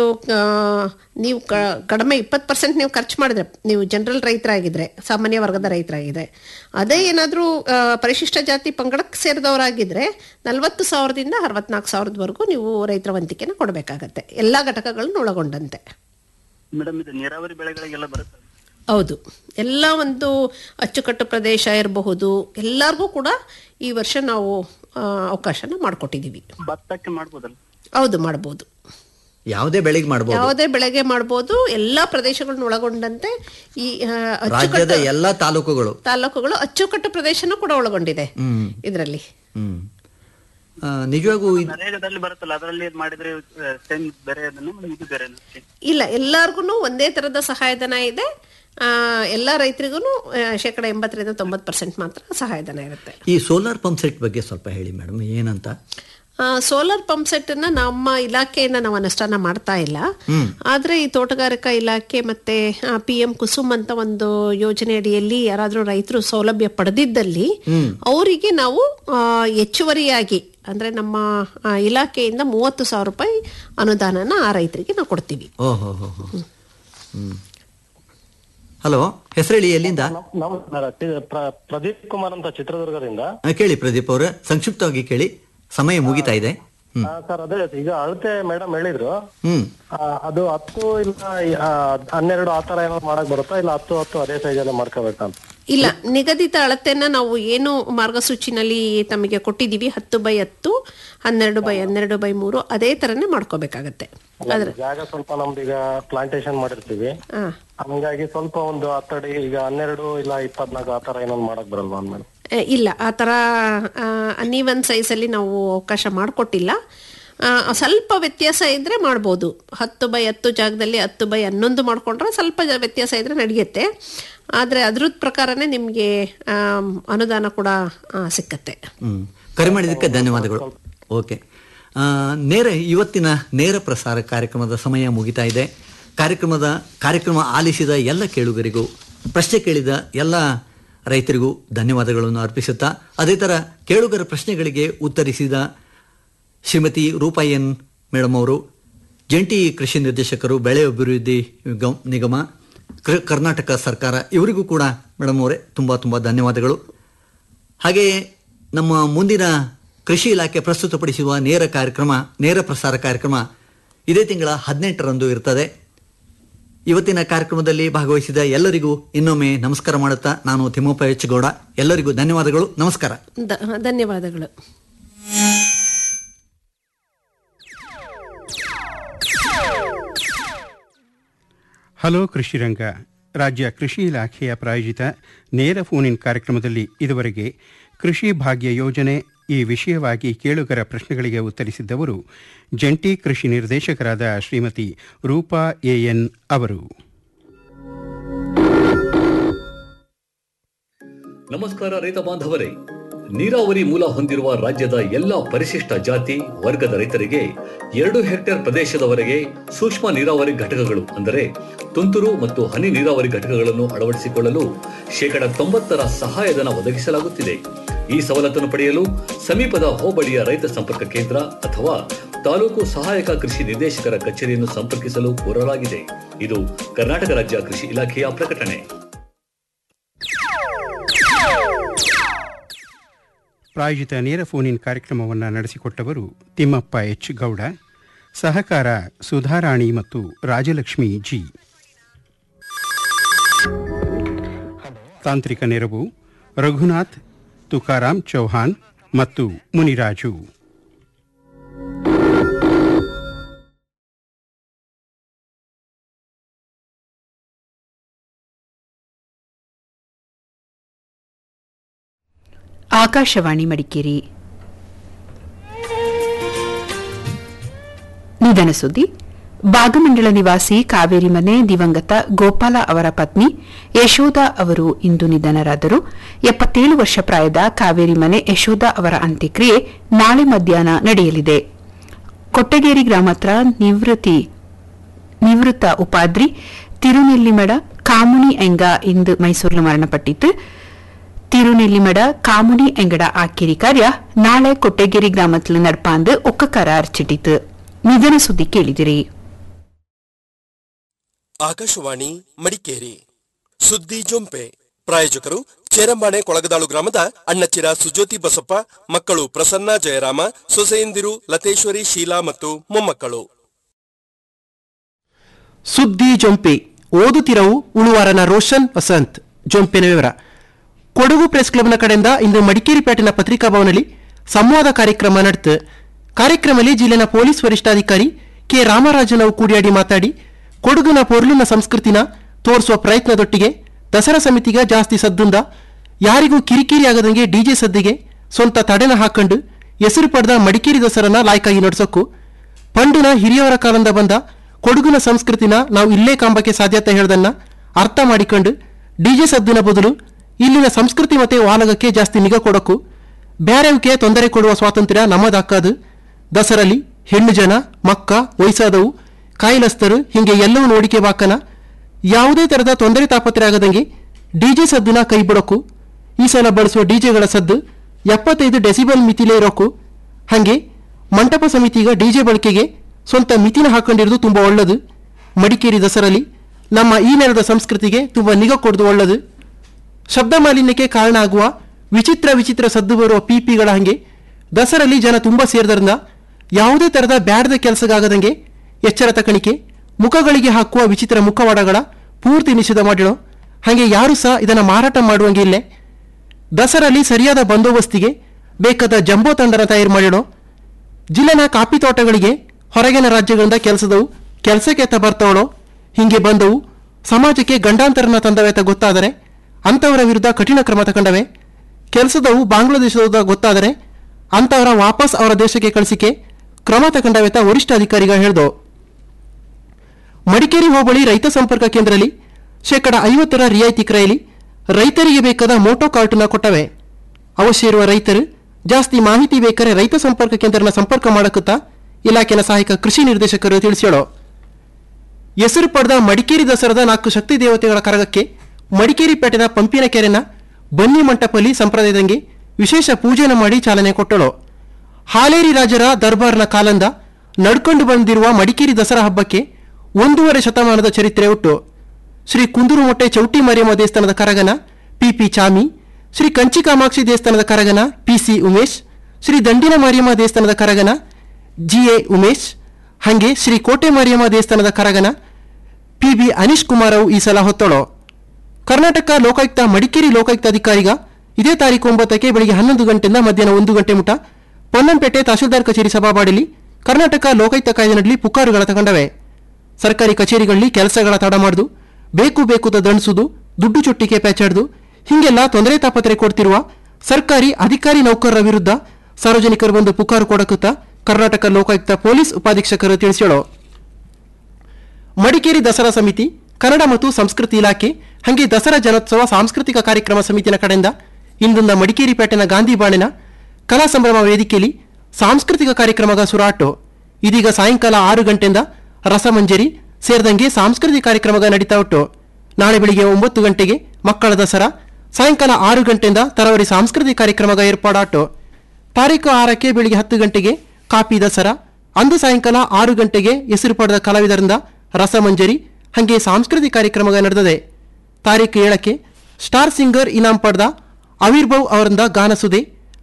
ನೀವು ಕ- ಕಡಿಮೆ ಇಪ್ಪತ್ತು ಪರ್ಸೆಂಟ್ ನೀವು ಖರ್ಚು ಮಾಡಿದ್ರೆ ನೀವು ಜನರಲ್ ರೈತರಾಗಿದ್ರೆ ಸಾಮಾನ್ಯ ವರ್ಗದ ರೈತರಾಗಿದ್ರೆ ಅದೇ ಏನಾದರೂ ಪರಿಶಿಷ್ಟ ಜಾತಿ ಪಂಗಡಕ್ಕೆ ಸೇರಿದವರಾಗಿದ್ರೆ ನಲವತ್ತು ಸಾವಿರದಿಂದ ಅರವತ್ನಾಲ್ಕು ಸಾವಿರದವರೆಗೂ ನೀವು ರೈತರ ವಂತಿಕೆನ ಕೊಡಬೇಕಾಗತ್ತೆ ಎಲ್ಲ ಘಟಕಗಳನ್ನು ಒಳಗೊಂಡಂತೆ ಮೇಡಮ್ ಇದು ನೀರಾವರಿ ಬೆಳೆಗಳಿಗೆಲ್ಲ ಬರುತ್ತೆ ಹೌದು ಎಲ್ಲ ಒಂದು ಅಚ್ಚುಕಟ್ಟು ಪ್ರದೇಶ ಇರಬಹುದು ಎಲ್ಲರಿಗೂ ಕೂಡ ಈ ವರ್ಷ ನಾವು ಆ, ಅವಕಾಶನ ಮಾಡಿಕೊಟ್ಟಿದ್ದೀವಿ ಭತ್ತಕ್ಕೆ ಮಾಡ್ಬೋದಲ್ಲ ಹೌದು ಮಾಡ್ಬೋದು ಯಾವುದೇ ಬೆಳೆಗೆ ಮಾಡಬಹುದು ಯಾವುದೇ ಬೆಳೆಗೆ ಮಾಡ್ಬೋದು ಎಲ್ಲಾ ಪ್ರದೇಶಗಳನ್ನ ಒಳಗೊಂಡಂತೆ ಈ ಆ, ರಾಜ್ಯದ ಅಚ್ಚುಕಟ್ಟು ಎಲ್ಲಾ ತಾಲೂಕುಗಳು ತಾಲೂಕುಗಳು ಅಚ್ಚುಕಟ್ಟು ಪ್ರದೇಶನೂ ಕೂಡ ಒಳಗೊಂಡಿದೆ ಹ್ಮ್ ಇದರಲ್ಲಿ ಹ್ಮ್ ಆ, ನಿಜವಾಗೂ ಇದು ನರೇಗಾದಲ್ಲಿ ಬರುತ್ತಲ್ಲ ಅದರಲ್ಲಿ ಮಾಡಿದ್ರೆ ಸೇಮ್ ಬೇರೆ ಅದನ್ನು ಮೇಡಮ್ ಇದು ಬೇರೆ ಇಲ್ಲ ಎಲ್ಲಾರ್ಗು ಒಂದೇ ತರದ ಸಹಾಯಧನ ಇದೆ ಆ, ಎಲ್ಲಾ ರೈತರಿಗೂ ಶೇಕಡ ಎಂಬತ್ತರಿಂದ ತೊಂಬತ್ತು ಪರ್ಸೆಂಟ್ ಮಾತ್ರ ಸಹಾಯಧನ ಇರುತ್ತೆ ಈ ಸೋಲಾರ್ ಪಂಪ್ ಸೆಟ್ ಬಗ್ಗೆ ಸ್ವಲ್ಪ ಹೇಳಿ ಮೇಡಮ್ ಏನಂತ ಸೋಲಾರ್ ಪಂಪ್ ಸೆಟ್ ಅನ್ನ ನಮ್ಮ ಇಲಾಖೆಯಿಂದ ನಾವು ಅನುಷ್ಠಾನ ಮಾಡ್ತಾ ಇಲ್ಲ ಆದ್ರೆ ಈ ತೋಟಗಾರಿಕಾ ಇಲಾಖೆ ಮತ್ತೆ ಪಿ ಎಂ ಕುಸುಮ್ ಅಂತ ಒಂದು ಯೋಜನೆ ಅಡಿಯಲ್ಲಿ ಯಾರಾದ್ರೂ ರೈತರು ಸೌಲಭ್ಯ ಪಡೆದಿದ್ದಲ್ಲಿ ಅವರಿಗೆ ನಾವು ಆ, ಹೆಚ್ಚುವರಿಯಾಗಿ ಅಂದ್ರೆ ನಮ್ಮ ಆ, ಇಲಾಖೆಯಿಂದ ಮೂವತ್ತು ಸಾವಿರ ರೂಪಾಯಿ ಅನುದಾನನ ಆ ರೈತರಿಗೆ ನಾವು ಕೊಡ್ತೀವಿ ಓಹೋ ಹೋ ಹೋ ಹ್ಮ್ ಹಲೋ ಹೆಸರು ಹೇಳಿ ಎಲ್ಲಿಂದ ನಮಸ್ಕಾರ ಟಿ- ಪ್ರ- ಪ್ರದೀಪ್ ಕುಮಾರ್ ಅಂತ ಚಿತ್ರದುರ್ಗದಿಂದ ಆ, ಕೇಳಿ ಪ್ರದೀಪ್ ಅವರೇ ಸಂಕ್ಷಿಪ್ತವಾಗಿ ಕೇಳಿ ಸಮಯ ಮುಗಿತಾ ಇದೆ ಹ್ಮ್ ಆ, ಸರ್ ಅದೇ ಈಗ ಅಳತೆ ಮೇಡಮ್ ಹೇಳಿದ್ರು ಹ್ಮ್ ಆ, ಅದು ಹತ್ತು ಇಲ್ಲ ಆ, ಹನ್ನೆರಡು ಆ ತರ ಏನಾದ್ರು ಮಾಡಕ್ ಬರುತ್ತಾ ಇಲ್ಲ ಹತ್ತು ಹತ್ತು ಅದೇ ಸೈಜ್ ಅಲ್ಲೇ ಮಾಡ್ಕೋಬೇಕಂತ ಇಲ್ಲ ನಿಗದಿತ ಅಳತೆಯನ್ನ ನಾವು ಏನು ಮಾರ್ಗಸೂಚಿನಲ್ಲಿ ತಮಗೆ ಕೊಟ್ಟಿದ್ದೀವಿ ಹತ್ತು ಬೈ ಹತ್ತು ಹನ್ನೆರಡು ಬೈ ಹನ್ನೆರಡು ಬೈ ಮೂರು ಅದೇ ತರನೇ ಮಾಡ್ಕೋಬೇಕಾಗತ್ತೆ ಅದ್ರ ಜಾಗ ಸ್ವಲ್ಪ ನಮ್ದು ಈಗ ಪ್ಲಾಂಟೇಶನ್ ಮಾಡಿರ್ತೀವಿ ಆ. ಹಂಗಾಗಿ ಸ್ವಲ್ಪ ಒಂದು ಹತ್ತಡಿ ಈಗ ಹನ್ನೆರಡು ಇಲ್ಲ ಇಪ್ಪತ್ನಾಲ್ಕು ಆ ತರ ಏನಾದ್ರು ಮಾಡಕ್ ಬರಲ್ವಾ ಮೇಡಮ್ ಆ, ಇಲ್ಲ ಆ ಥರ ಅನ್ನೀವನ್ ಸೈಜಲ್ಲಿ ನಾವು ಅವಕಾಶ ಮಾಡಿಕೊಟ್ಟಿಲ್ಲ ಸ್ವಲ್ಪ ವ್ಯತ್ಯಾಸ ಇದ್ರೆ ಮಾಡ್ಬೋದು ಹತ್ತು ಬೈ ಹತ್ತು ಜಾಗದಲ್ಲಿ ಹತ್ತು ಬೈ ಹನ್ನೊಂದು ಮಾಡ್ಕೊಂಡ್ರೆ ಸ್ವಲ್ಪ ಜ- ವ್ಯತ್ಯಾಸ ಇದ್ರೆ ನಡೆಯುತ್ತೆ ಆದರೆ ಅದ್ರದ್ ಪ್ರಕಾರನೇ ನಿಮಗೆ ಅನುದಾನ ಕೂಡ ಆ, ಸಿಕ್ಕತ್ತೆ ಹ್ಮ್ ಕರೆ ಮಾಡಿದ್ದಕ್ಕೆ ಧನ್ಯವಾದಗಳು ಓಕೆ ಆ, ನೇರ ಇವತ್ತಿನ ನೇರ ಪ್ರಸಾರ ಕಾರ್ಯಕ್ರಮದ ಸಮಯ ಮುಗಿತಾ ಇದೆ ಕಾರ್ಯಕ್ರಮದ ಕಾರ್ಯಕ್ರಮ ಆಲಿಸಿದ ಎಲ್ಲ ಕೇಳುಗರಿಗೂ ಪ್ರಶ್ನೆ ಕೇಳಿದ ಎಲ್ಲ ರೈತರಿಗೂ ಧನ್ಯವಾದಗಳನ್ನು ಅರ್ಪಿಸುತ್ತಾ ಅದೇ ಥರ ಕೇಳುಗರ ಪ್ರಶ್ನೆಗಳಿಗೆ ಉತ್ತರಿಸಿದ ಶ್ರೀಮತಿ ರೂಪಾ ಎನ್ ಮೇಡಮ್ ಅವರು ಜಂಟಿ ಕೃಷಿ ನಿರ್ದೇಶಕರು ಬೆಳೆ ಅಭಿವೃದ್ಧಿ ಗಮ್- ನಿಗಮ ಕರ್- ಕರ್ನಾಟಕ ಸರ್ಕಾರ ಇವರಿಗೂ ಕೂಡ ಮೇಡಮ್ ಅವರೇ ತುಂಬ ತುಂಬ ಧನ್ಯವಾದಗಳು ಹಾಗೆಯೇ ನಮ್ಮ ಮುಂದಿನ ಕೃಷಿ ಇಲಾಖೆ ಪ್ರಸ್ತುತಪಡಿಸುವ ನೇರ ಕಾರ್ಯಕ್ರಮ ನೇರ ಪ್ರಸಾರ ಕಾರ್ಯಕ್ರಮ ಇದೇ ತಿಂಗಳ ಹದಿನೆಂಟರಂದು ಇರ್ತದೆ ಇವತ್ತಿನ ಕಾರ್ಯಕ್ರಮದಲ್ಲಿ ಭಾಗವಹಿಸಿದ ಎಲ್ಲರಿಗೂ ಇನ್ನೊಮ್ಮೆ ನಮಸ್ಕಾರ ಮಾಡುತ್ತಾ ನಾನು ತಿಮ್ಮಪ್ಪ ಎಚ್ ಗೌಡ ಎಲ್ಲರಿಗೂ ಧನ್ಯವಾದಗಳು ನಮಸ್ಕಾರ ದ- ಧನ್ಯವಾದಗಳು ಹಲೋ ಕೃಷಿರಂಗ ರಾಜ್ಯ ಕೃಷಿ ಇಲಾಖೆಯ ಪ್ರಾಯೋಜಿತ ನೇರ ಫೋನ್ ಇನ್ ಕಾರ್ಯಕ್ರಮದಲ್ಲಿ ಇದುವರೆಗೆ ಕೃಷಿ ಭಾಗ್ಯ ಯೋಜನೆ ಈ ವಿಷಯವಾಗಿ ಕೇಳುಗರ ಪ್ರಶ್ನೆಗಳಿಗೆ ಉತ್ತರಿಸಿದ್ದವರು ಜಂಟಿ ಕೃಷಿ ನಿರ್ದೇಶಕರಾದ ಶ್ರೀಮತಿ ರೂಪಾ ಎಎನ್ ಅವರು ನಮಸ್ಕಾರ ರೈತ ಬಾಂಧವರೇ ನೀರಾವರಿ ಮೂಲ ಹೊಂದಿರುವ ರಾಜ್ಯದ ಎಲ್ಲಾ ಪರಿಶಿಷ್ಟ ಜಾತಿ ವರ್ಗದ ರೈತರಿಗೆ ಎರಡು ಹೆಕ್ಟೇರ್ ಪ್ರದೇಶದವರೆಗೆ ಸೂಕ್ಷ್ಮ ನೀರಾವರಿ ಘಟಕಗಳು ಅಂದರೆ ತುಂತುರು ಮತ್ತು ಹನಿ ನೀರಾವರಿ ಘಟಕಗಳನ್ನು ಅಳವಡಿಸಿಕೊಳ್ಳಲು ಶೇಕಡ ತೊಂಬತ್ತರ ಸಹಾಯಧನ ಒದಗಿಸಲಾಗುತ್ತಿದೆ ಈ ಸವಲತ್ತನ್ನು ಪಡೆಯಲು ಸಮೀಪದ ಹೋಬಳಿಯ ರೈತ ಸಂಪರ್ಕ ಕೇಂದ್ರ ಅಥವಾ ತಾಲೂಕು ಸಹಾಯಕ ಕೃಷಿ ನಿರ್ದೇಶಕರ ಕಚೇರಿಯನ್ನು ಸಂಪರ್ಕಿಸಲು ಕೋರಲಾಗಿದೆ ಇದು ಕರ್ನಾಟಕ ರಾಜ್ಯ ಕೃಷಿ ಇಲಾಖೆಯ ಪ್ರಕಟಣೆ ಪ್ರಾಯೋಜಿತ ನೇರ ಫೋನ್ ಇನ್ ಕಾರ್ಯಕ್ರಮವನ್ನು ನಡೆಸಿಕೊಟ್ಟವರು ತಿಮ್ಮಪ್ಪ ಎಚ್ ಗೌಡ ಸಹಕಾರ ಸುಧಾರಾಣಿ ಮತ್ತು ರಾಜಲಕ್ಷ್ಮಿ ಜಿ ತಾಂತ್ರಿಕ ನೆರವು ರಘುನಾಥ್ ತುಕಾರಾಮ್ ಚೌಹಾನ್ ಮತ್ತು ಮುನಿರಾಜು ಆಕಾಶವಾಣಿ ಮಡಿಕೇರಿ ನಿಧನ ಸುದ್ದಿ ಭಾಗಮಂಡಲ ನಿವಾಸಿ ಕಾವೇರಿ ಮನೆ ದಿವಂಗತ ಗೋಪಾಲ ಅವರ ಪತ್ನಿ ಯಶೋಧ ಅವರು ಇಂದು ನಿಧನರಾದರು ಎಪ್ಪತ್ತೇಳು ವರ್ಷ ಪ್ರಾಯದ ಕಾವೇರಿ ಮನೆ ಯಶೋಧ ಅವರ ಅಂತ್ಯಕ್ರಿಯೆ ನಾಳೆ ಮಧ್ಯಾಹ್ನ ನಡೆಯಲಿದೆ ಕೊಟ್ಟಗೇರಿ ಗ್ರಾಮತ್ರ ನಿವೃತ್ತಿ ನಿವೃತ್ತ ಉಪಾದ್ರಿ ತಿರುನೆಲ್ಲಿಮಡ ಕಾಮುನಿ ಎಂಗ ಇಂದು ಮೈಸೂರಿನ ಮರಣಪಟ್ಟಿತು ತಿರುನೆಲ್ಲಿಮಡ ಕಾಮುನಿ ಎಂಗಡ ಆಕಿರಿ ಕಾರ್ಯ ನಾಳೆ ಕೊಟ್ಟಗೇರಿ ಗ್ರಾಮத்தில் ನಡ್ಪಾಂದು ಒಕ್ಕಕಾರ ಅರ್ಚಿಟ್ಟಿತು ನಿಧನ ಸುದ್ದಿ ಕೇಳಿದಿರಿ ಆಕಾಶವಾಣಿ ಮಡಿಕೇರಿ ಸುದ್ದಿ ಜೊಂಪೆ ಪ್ರಾಯೋಜಕರು ಚೇರಂಬಾಣೆ ಕೊಳಗದಾಳು ಗ್ರಾಮದ ಅಣ್ಣಚ್ಚಿರ ಸುಜ್ಯೋತಿ ಬಸಪ್ಪ ಮಕ್ಕಳು ಪ್ರಸನ್ನ ಜಯರಾಮ ಸೊಸೆಯಂದಿರು ಲತೇಶ್ವರಿ ಶೀಲಾ ಮತ್ತು ಮೊಮ್ಮಕ್ಕಳು ಸುದ್ದಿ ಜೊಂಪೆ ಓದುತ್ತಿರವು ಉಳುವಾರನ ರೋಷನ್ ವಸಂತ್ ಜೊಂಪಿನ ವಿವರ ಕೊಡಗು ಪ್ರೆಸ್ ಕ್ಲಬ್ನ ಕಡೆಯಿಂದ ಇಂದು ಮಡಿಕೇರಿ ಪೇಟೆನ ಪತ್ರಿಕಾ ಭವನಲ್ಲಿ ಸಂವಾದ ಕಾರ್ಯಕ್ರಮ ನಡೆತು ಕಾರ್ಯಕ್ರಮದಲ್ಲಿ ಜಿಲ್ಲೆನ ಪೊಲೀಸ್ ವರಿಷ್ಠಾಧಿಕಾರಿ ಕೆ ರಾಮರಾಜನ್ ಅವು ಕೂಡಿಯಾಡಿ ಮಾತಾಡಿ ಕೊಡಗಿನ ಪೊರ್ಲಿನ ಸಂಸ್ಕೃತಿನ ತೋರಿಸುವ ಪ್ರಯತ್ನದೊಟ್ಟಿಗೆ ದಸರಾ ಸಮಿತಿಗೆ ಜಾಸ್ತಿ ಸದ್ದುಂದ ಯಾರಿಗೂ ಕಿರಿಕಿರಿ ಆಗದಂಗೆ ಡಿಜೆ ಸದ್ದಿಗೆ ಸ್ವಂತ ತಡೆನ ಹಾಕೊಂಡು ಹೆಸರು ಪಡೆದ ಮಡಿಕೇರಿ ದಸರನ ಲಾಯ್ಕಾಗಿ ನಡೆಸೋಕು ಪಂಡಿನ ಹಿರಿಯವರ ಕಾಲದಿಂದ ಬಂದ ಕೊಡಗಿನ ಸಂಸ್ಕೃತಿನ ನಾವು ಇಲ್ಲೇ ಕಾಂಬಕ್ಕೆ ಸಾಧ್ಯತೆ ಹೇಳ್ದನ್ನ ಅರ್ಥ ಮಾಡಿಕೊಂಡು ಡಿಜೆ ಸದ್ದಿನ ಬದಲು ಇಲ್ಲಿನ ಸಂಸ್ಕೃತಿ ಮತ್ತೆ ವಾಲಗಕ್ಕೆ ಜಾಸ್ತಿ ನಿಗಾ ಕೊಡೋಕು ಬೇರೆಯವಕ್ಕೆ ತೊಂದರೆ ಕೊಡುವ ಸ್ವಾತಂತ್ರ್ಯ ನಮ್ಮದಾಕಾದು ದಸರಲ್ಲಿ ಹೆಣ್ಣು ಜನ ಮಕ್ಕ ವಯಸ್ಸಾದವು ಕಾಯಿಲಸ್ತರು ಹಿಂಗೆ ಎಲ್ಲವೂ ನೋಡಿಕೆ ಬಾಕನ ಯಾವುದೇ ತರಹದ ತೊಂದರೆ ತಾಪತ್ರೆ ಆಗದಂಗೆ ಡಿಜೆ ಸದ್ದಿನ ಕೈ ಬಿಡೋಕು ಈ ಸಲ ಬಳಸುವ ಡಿಜೆಗಳ ಸದ್ದು ಎಪ್ಪತ್ತೈದು ಡೆಸಿಬಲ್ ಮಿತಿಲೇ ಇರೋಕು ಹಾಗೆ ಮಂಟಪ ಸಮಿತಿಗ ಡಿಜೆ ಬಳಕೆಗೆ ಸ್ವಂತ ಮಿತಿನ ಹಾಕೊಂಡಿರೋದು ತುಂಬಾ ಒಳ್ಳೆದು ಮಡಿಕೇರಿ ದಸರಲ್ಲಿ ನಮ್ಮ ಈ ನೆಲದ ಸಂಸ್ಕೃತಿಗೆ ತುಂಬಾ ನಿಗಾ ಕೊಡೋದು ಒಳ್ಳೆದು ಶಬ್ದ ಮಾಲಿನ್ಯಕ್ಕೆ ಕಾರಣ ಆಗುವ ವಿಚಿತ್ರ ವಿಚಿತ್ರ ಸದ್ದು ಬರುವ ಪಿಪಿಗಳ ಹಂಗೆ ದಸರಲ್ಲಿ ಜನ ತುಂಬಾ ಸೇರಿದ್ರಿಂದ ಯಾವುದೇ ತರಹದ ಬ್ಯಾಡದ ಕೆಲಸಗಾಗದಂಗೆ ಎಚ್ಚರ ತಕಣಿಕೆ ಮುಖಗಳಿಗೆ ಹಾಕುವ ವಿಚಿತ್ರ ಮುಖವಾಡಗಳ ಪೂರ್ತಿ ನಿಷೇಧ ಮಾಡಿಡೋ ಹಾಗೆ ಯಾರು ಸಹ ಇದನ್ನು ಮಾರಾಟ ಮಾಡುವಂಗೆ ಇಲ್ಲೇ ದಸರಲ್ಲಿ ಸರಿಯಾದ ಬಂದೋಬಸ್ತಿಗೆ ಬೇಕಾದ ಜಂಬೋ ತಂಡನ ತಯಾರು ಮಾಡಿಡೋ ಜಿಲ್ಲೆನ ಕಾಫಿ ತೋಟಗಳಿಗೆ ಹೊರಗಿನ ರಾಜ್ಯಗಳಿಂದ ಕೆಲಸದವು ಕೆಲಸಕ್ಕೆ ತ ಬರ್ತಾವಳೋ ಹಿಂಗೆ ಬಂದವು ಸಮಾಜಕ್ಕೆ ಗಂಡಾಂತರನ ತಂದವೆ ಗೊತ್ತಾದರೆ ಅಂಥವರ ವಿರುದ್ಧ ಕಠಿಣ ಕ್ರಮ ತಗೊಂಡವೆ ಕೆಲಸದವು ಬಾಂಗ್ಲಾದೇಶದ ಗೊತ್ತಾದರೆ ಅಂಥವರ ವಾಪಸ್ ಅವರ ದೇಶಕ್ಕೆ ಕಳಿಸಿಕೆ ಕ್ರಮ ತಗೊಂಡವೆ ತ ವರಿಷ್ಠ ಅಧಿಕಾರಿಗ ಹೇಳ್ದೋ ಮಡಿಕೇರಿ ಹೋಬಳಿ ರೈತ ಸಂಪರ್ಕ ಕೇಂದ್ರದಲ್ಲಿ ಶೇಕಡ ಐವತ್ತರ ರಿಯಾಯಿತಿ ಕ್ರಯಲಿ ರೈತರಿಗೆ ಬೇಕಾದ ಮೋಟೋ ಕಾರ್ಟನ್ನ ಕೊಟ್ಟವೆ ಅವಶ್ಯ ಇರುವ ರೈತರು ಜಾಸ್ತಿ ಮಾಹಿತಿ ಬೇಕಾರೆ ರೈತ ಸಂಪರ್ಕ ಕೇಂದ್ರನ ಸಂಪರ್ಕ ಮಾಡಕುತ್ತಾ ಇಲಾಖೆನ ಸಹಾಯಕ ಕೃಷಿ ನಿರ್ದೇಶಕರು ತಿಳಿಸ್ಯಾಳೋ ಹೆಸರು ಪಡೆದ ಮಡಿಕೇರಿ ದಸರಾದ ನಾಲ್ಕು ಶಕ್ತಿ ದೇವತೆಗಳ ಕರಗಕ್ಕೆ ಮಡಿಕೇರಿ ಪೇಟೆನ ಪಂಪಿನ ಕೆರೆನ ಬನ್ನಿ ಮಂಟಪಲ್ಲಿ ಸಂಪ್ರದಾಯದಂಗೆ ವಿಶೇಷ ಪೂಜೆನ ಮಾಡಿ ಚಾಲನೆ ಕೊಟ್ಟಳು ಹಾಲೇರಿ ರಾಜರ ದರ್ಬಾರ್ನ ಕಾಲಂದ ನಡ್ಕೊಂಡು ಬಂದಿರುವ ಮಡಿಕೇರಿ ದಸರಾ ಹಬ್ಬಕ್ಕೆ ಒಂದೂವರೆ ಶತಮಾನದ ಚರಿತ್ರೆ ಉಂಟು ಶ್ರೀ ಕುಂದೂರುಮೊಟ್ಟೆ ಚೌಟಿ ಮಾರಿಯಮ್ಮ ದೇವಸ್ಥಾನದ ಕರಗನ ಪಿಪಿ ಚಾಮಿ ಶ್ರೀ ಕಂಚಿ ಕಾಮಾಕ್ಷಿ ದೇವಸ್ಥಾನದ ಕರಗನ ಪಿಸಿ ಉಮೇಶ್ ಶ್ರೀ ದಂಡಿನ ಮಾರಿಯಮ್ಮ ದೇವಸ್ಥಾನದ ಕರಗನ ಜಿಎ ಉಮೇಶ್ ಹಾಗೆ ಶ್ರೀ ಕೋಟೆ ಮಾರಿಯಮ್ಮ ದೇವಸ್ಥಾನದ ಕರಗನ ಪಿಬಿ ಅನೀಶ್ ಕುಮಾರ್ ಅವು ಈ ಸಲ ಹೊತ್ತಳೋ ಕರ್ನಾಟಕ ಲೋಕಾಯುಕ್ತ ಮಡಿಕೇರಿ ಲೋಕಾಯುಕ್ತ ಅಧಿಕಾರಿಗ ಇದೇ ತಾರೀಕು ಒಂಬತ್ತಕ್ಕೆ ಬೆಳಿಗ್ಗೆ ಹನ್ನೊಂದು ಗಂಟೆಯಿಂದ ಮಧ್ಯಾಹ್ನ ಒಂದು ಗಂಟೆ ಮುಟ ಪೊನ್ನಂಪೇಟೆ ತಹಶೀಲ್ದಾರ್ ಕಚೇರಿ ಸಭಾಬಾಡಲಿ ಕರ್ನಾಟಕ ಲೋಕಾಯುಕ್ತ ಕಾಯ್ದೆನಲ್ಲಿ ಪುಕಾರುಗಳ ತಗೊಂಡವೆ ಸರ್ಕಾರಿ ಕಚೇರಿಗಳಲ್ಲಿ ಕೆಲಸಗಳ ತಡ ಮಾಡುದು ಬೇಕು ಬೇಕು ದಂಡಿಸುವುದು ದುಡ್ಡು ಚುಟ್ಟಿಗೆ ಪ್ಯಾಚಾಡ್ದು ಹಿಂಗೆಲ್ಲ ತೊಂದರೆ ತಾಪತ್ರೆ ಕೊಡ್ತಿರುವ ಸರ್ಕಾರಿ ಅಧಿಕಾರಿ ನೌಕರರ ವಿರುದ್ಧ ಸಾರ್ವಜನಿಕರು ಬಂದು ಪುಕಾರು ಕೊಡಕುತ್ತಾ ಕರ್ನಾಟಕ ಲೋಕಾಯುಕ್ತ ಪೊಲೀಸ್ ಉಪಾಧೀಕ್ಷಕರು ತಿಳಿಸ್ಯಾಳೋ ಮಡಿಕೇರಿ ದಸರಾ ಸಮಿತಿ ಕನ್ನಡ ಮತ್ತು ಸಂಸ್ಕೃತಿ ಇಲಾಖೆ ಹಾಗೆ ದಸರಾ ಜನೋತ್ಸವ ಸಾಂಸ್ಕೃತಿಕ ಕಾರ್ಯಕ್ರಮ ಸಮಿತಿನ ಕಡೆಯಿಂದ ಇಂದಿಂದ ಮಡಿಕೇರಿ ಪೇಟೆನ ಗಾಂಧಿ ಬಾಣಿನ ಕಲಾ ಸಂಭ್ರಮ ವೇದಿಕೆಯಲ್ಲಿ ಸಾಂಸ್ಕೃತಿಕ ಕಾರ್ಯಕ್ರಮದ ಸುರಾಟು ಇದೀಗ ಸಾಯಂಕಾಲ ಆರು ಗಂಟೆಯಿಂದ ರಸಮಂಜರಿ ಸೇರಿದಂಗೆ ಸಾಂಸ್ಕೃತಿಕ ಕಾರ್ಯಕ್ರಮಗ ನಡೀತಾ ಉಂಟು ನಾಳೆ ಬೆಳಿಗ್ಗೆ ಒಂಬತ್ತು ಗಂಟೆಗೆ ಮಕ್ಕಳ ದಸರಾ ಸಾಯಂಕಾಲ ಆರು ಗಂಟೆಯಿಂದ ತರವರಿ ಸಾಂಸ್ಕೃತಿಕ ಕಾರ್ಯಕ್ರಮಗ ಏರ್ಪಾಡಾಟು ತಾರೀಕು ಆರಕ್ಕೆ ಬೆಳಿಗ್ಗೆ ಹತ್ತು ಗಂಟೆಗೆ ಕಾಪಿ ದಸರಾ ಅಂದು ಸಾಯಂಕಾಲ ಆರು ಗಂಟೆಗೆ ಹೆಸರು ಪಡೆದ ಕಲಾವಿದರಿಂದ ರಸಮಂಜರಿ ಹಾಗೆ ಸಾಂಸ್ಕೃತಿಕ ಕಾರ್ಯಕ್ರಮಗ ನಡೆದಿದೆ ತಾರೀಕು ಏಳಕ್ಕೆ ಸ್ಟಾರ್ ಸಿಂಗರ್ ಇನಾಮ್ ಪಡೆದ ಅವಿರ್ಭವ್ ಅವರಿಂದ ಗಾನಸುದೆ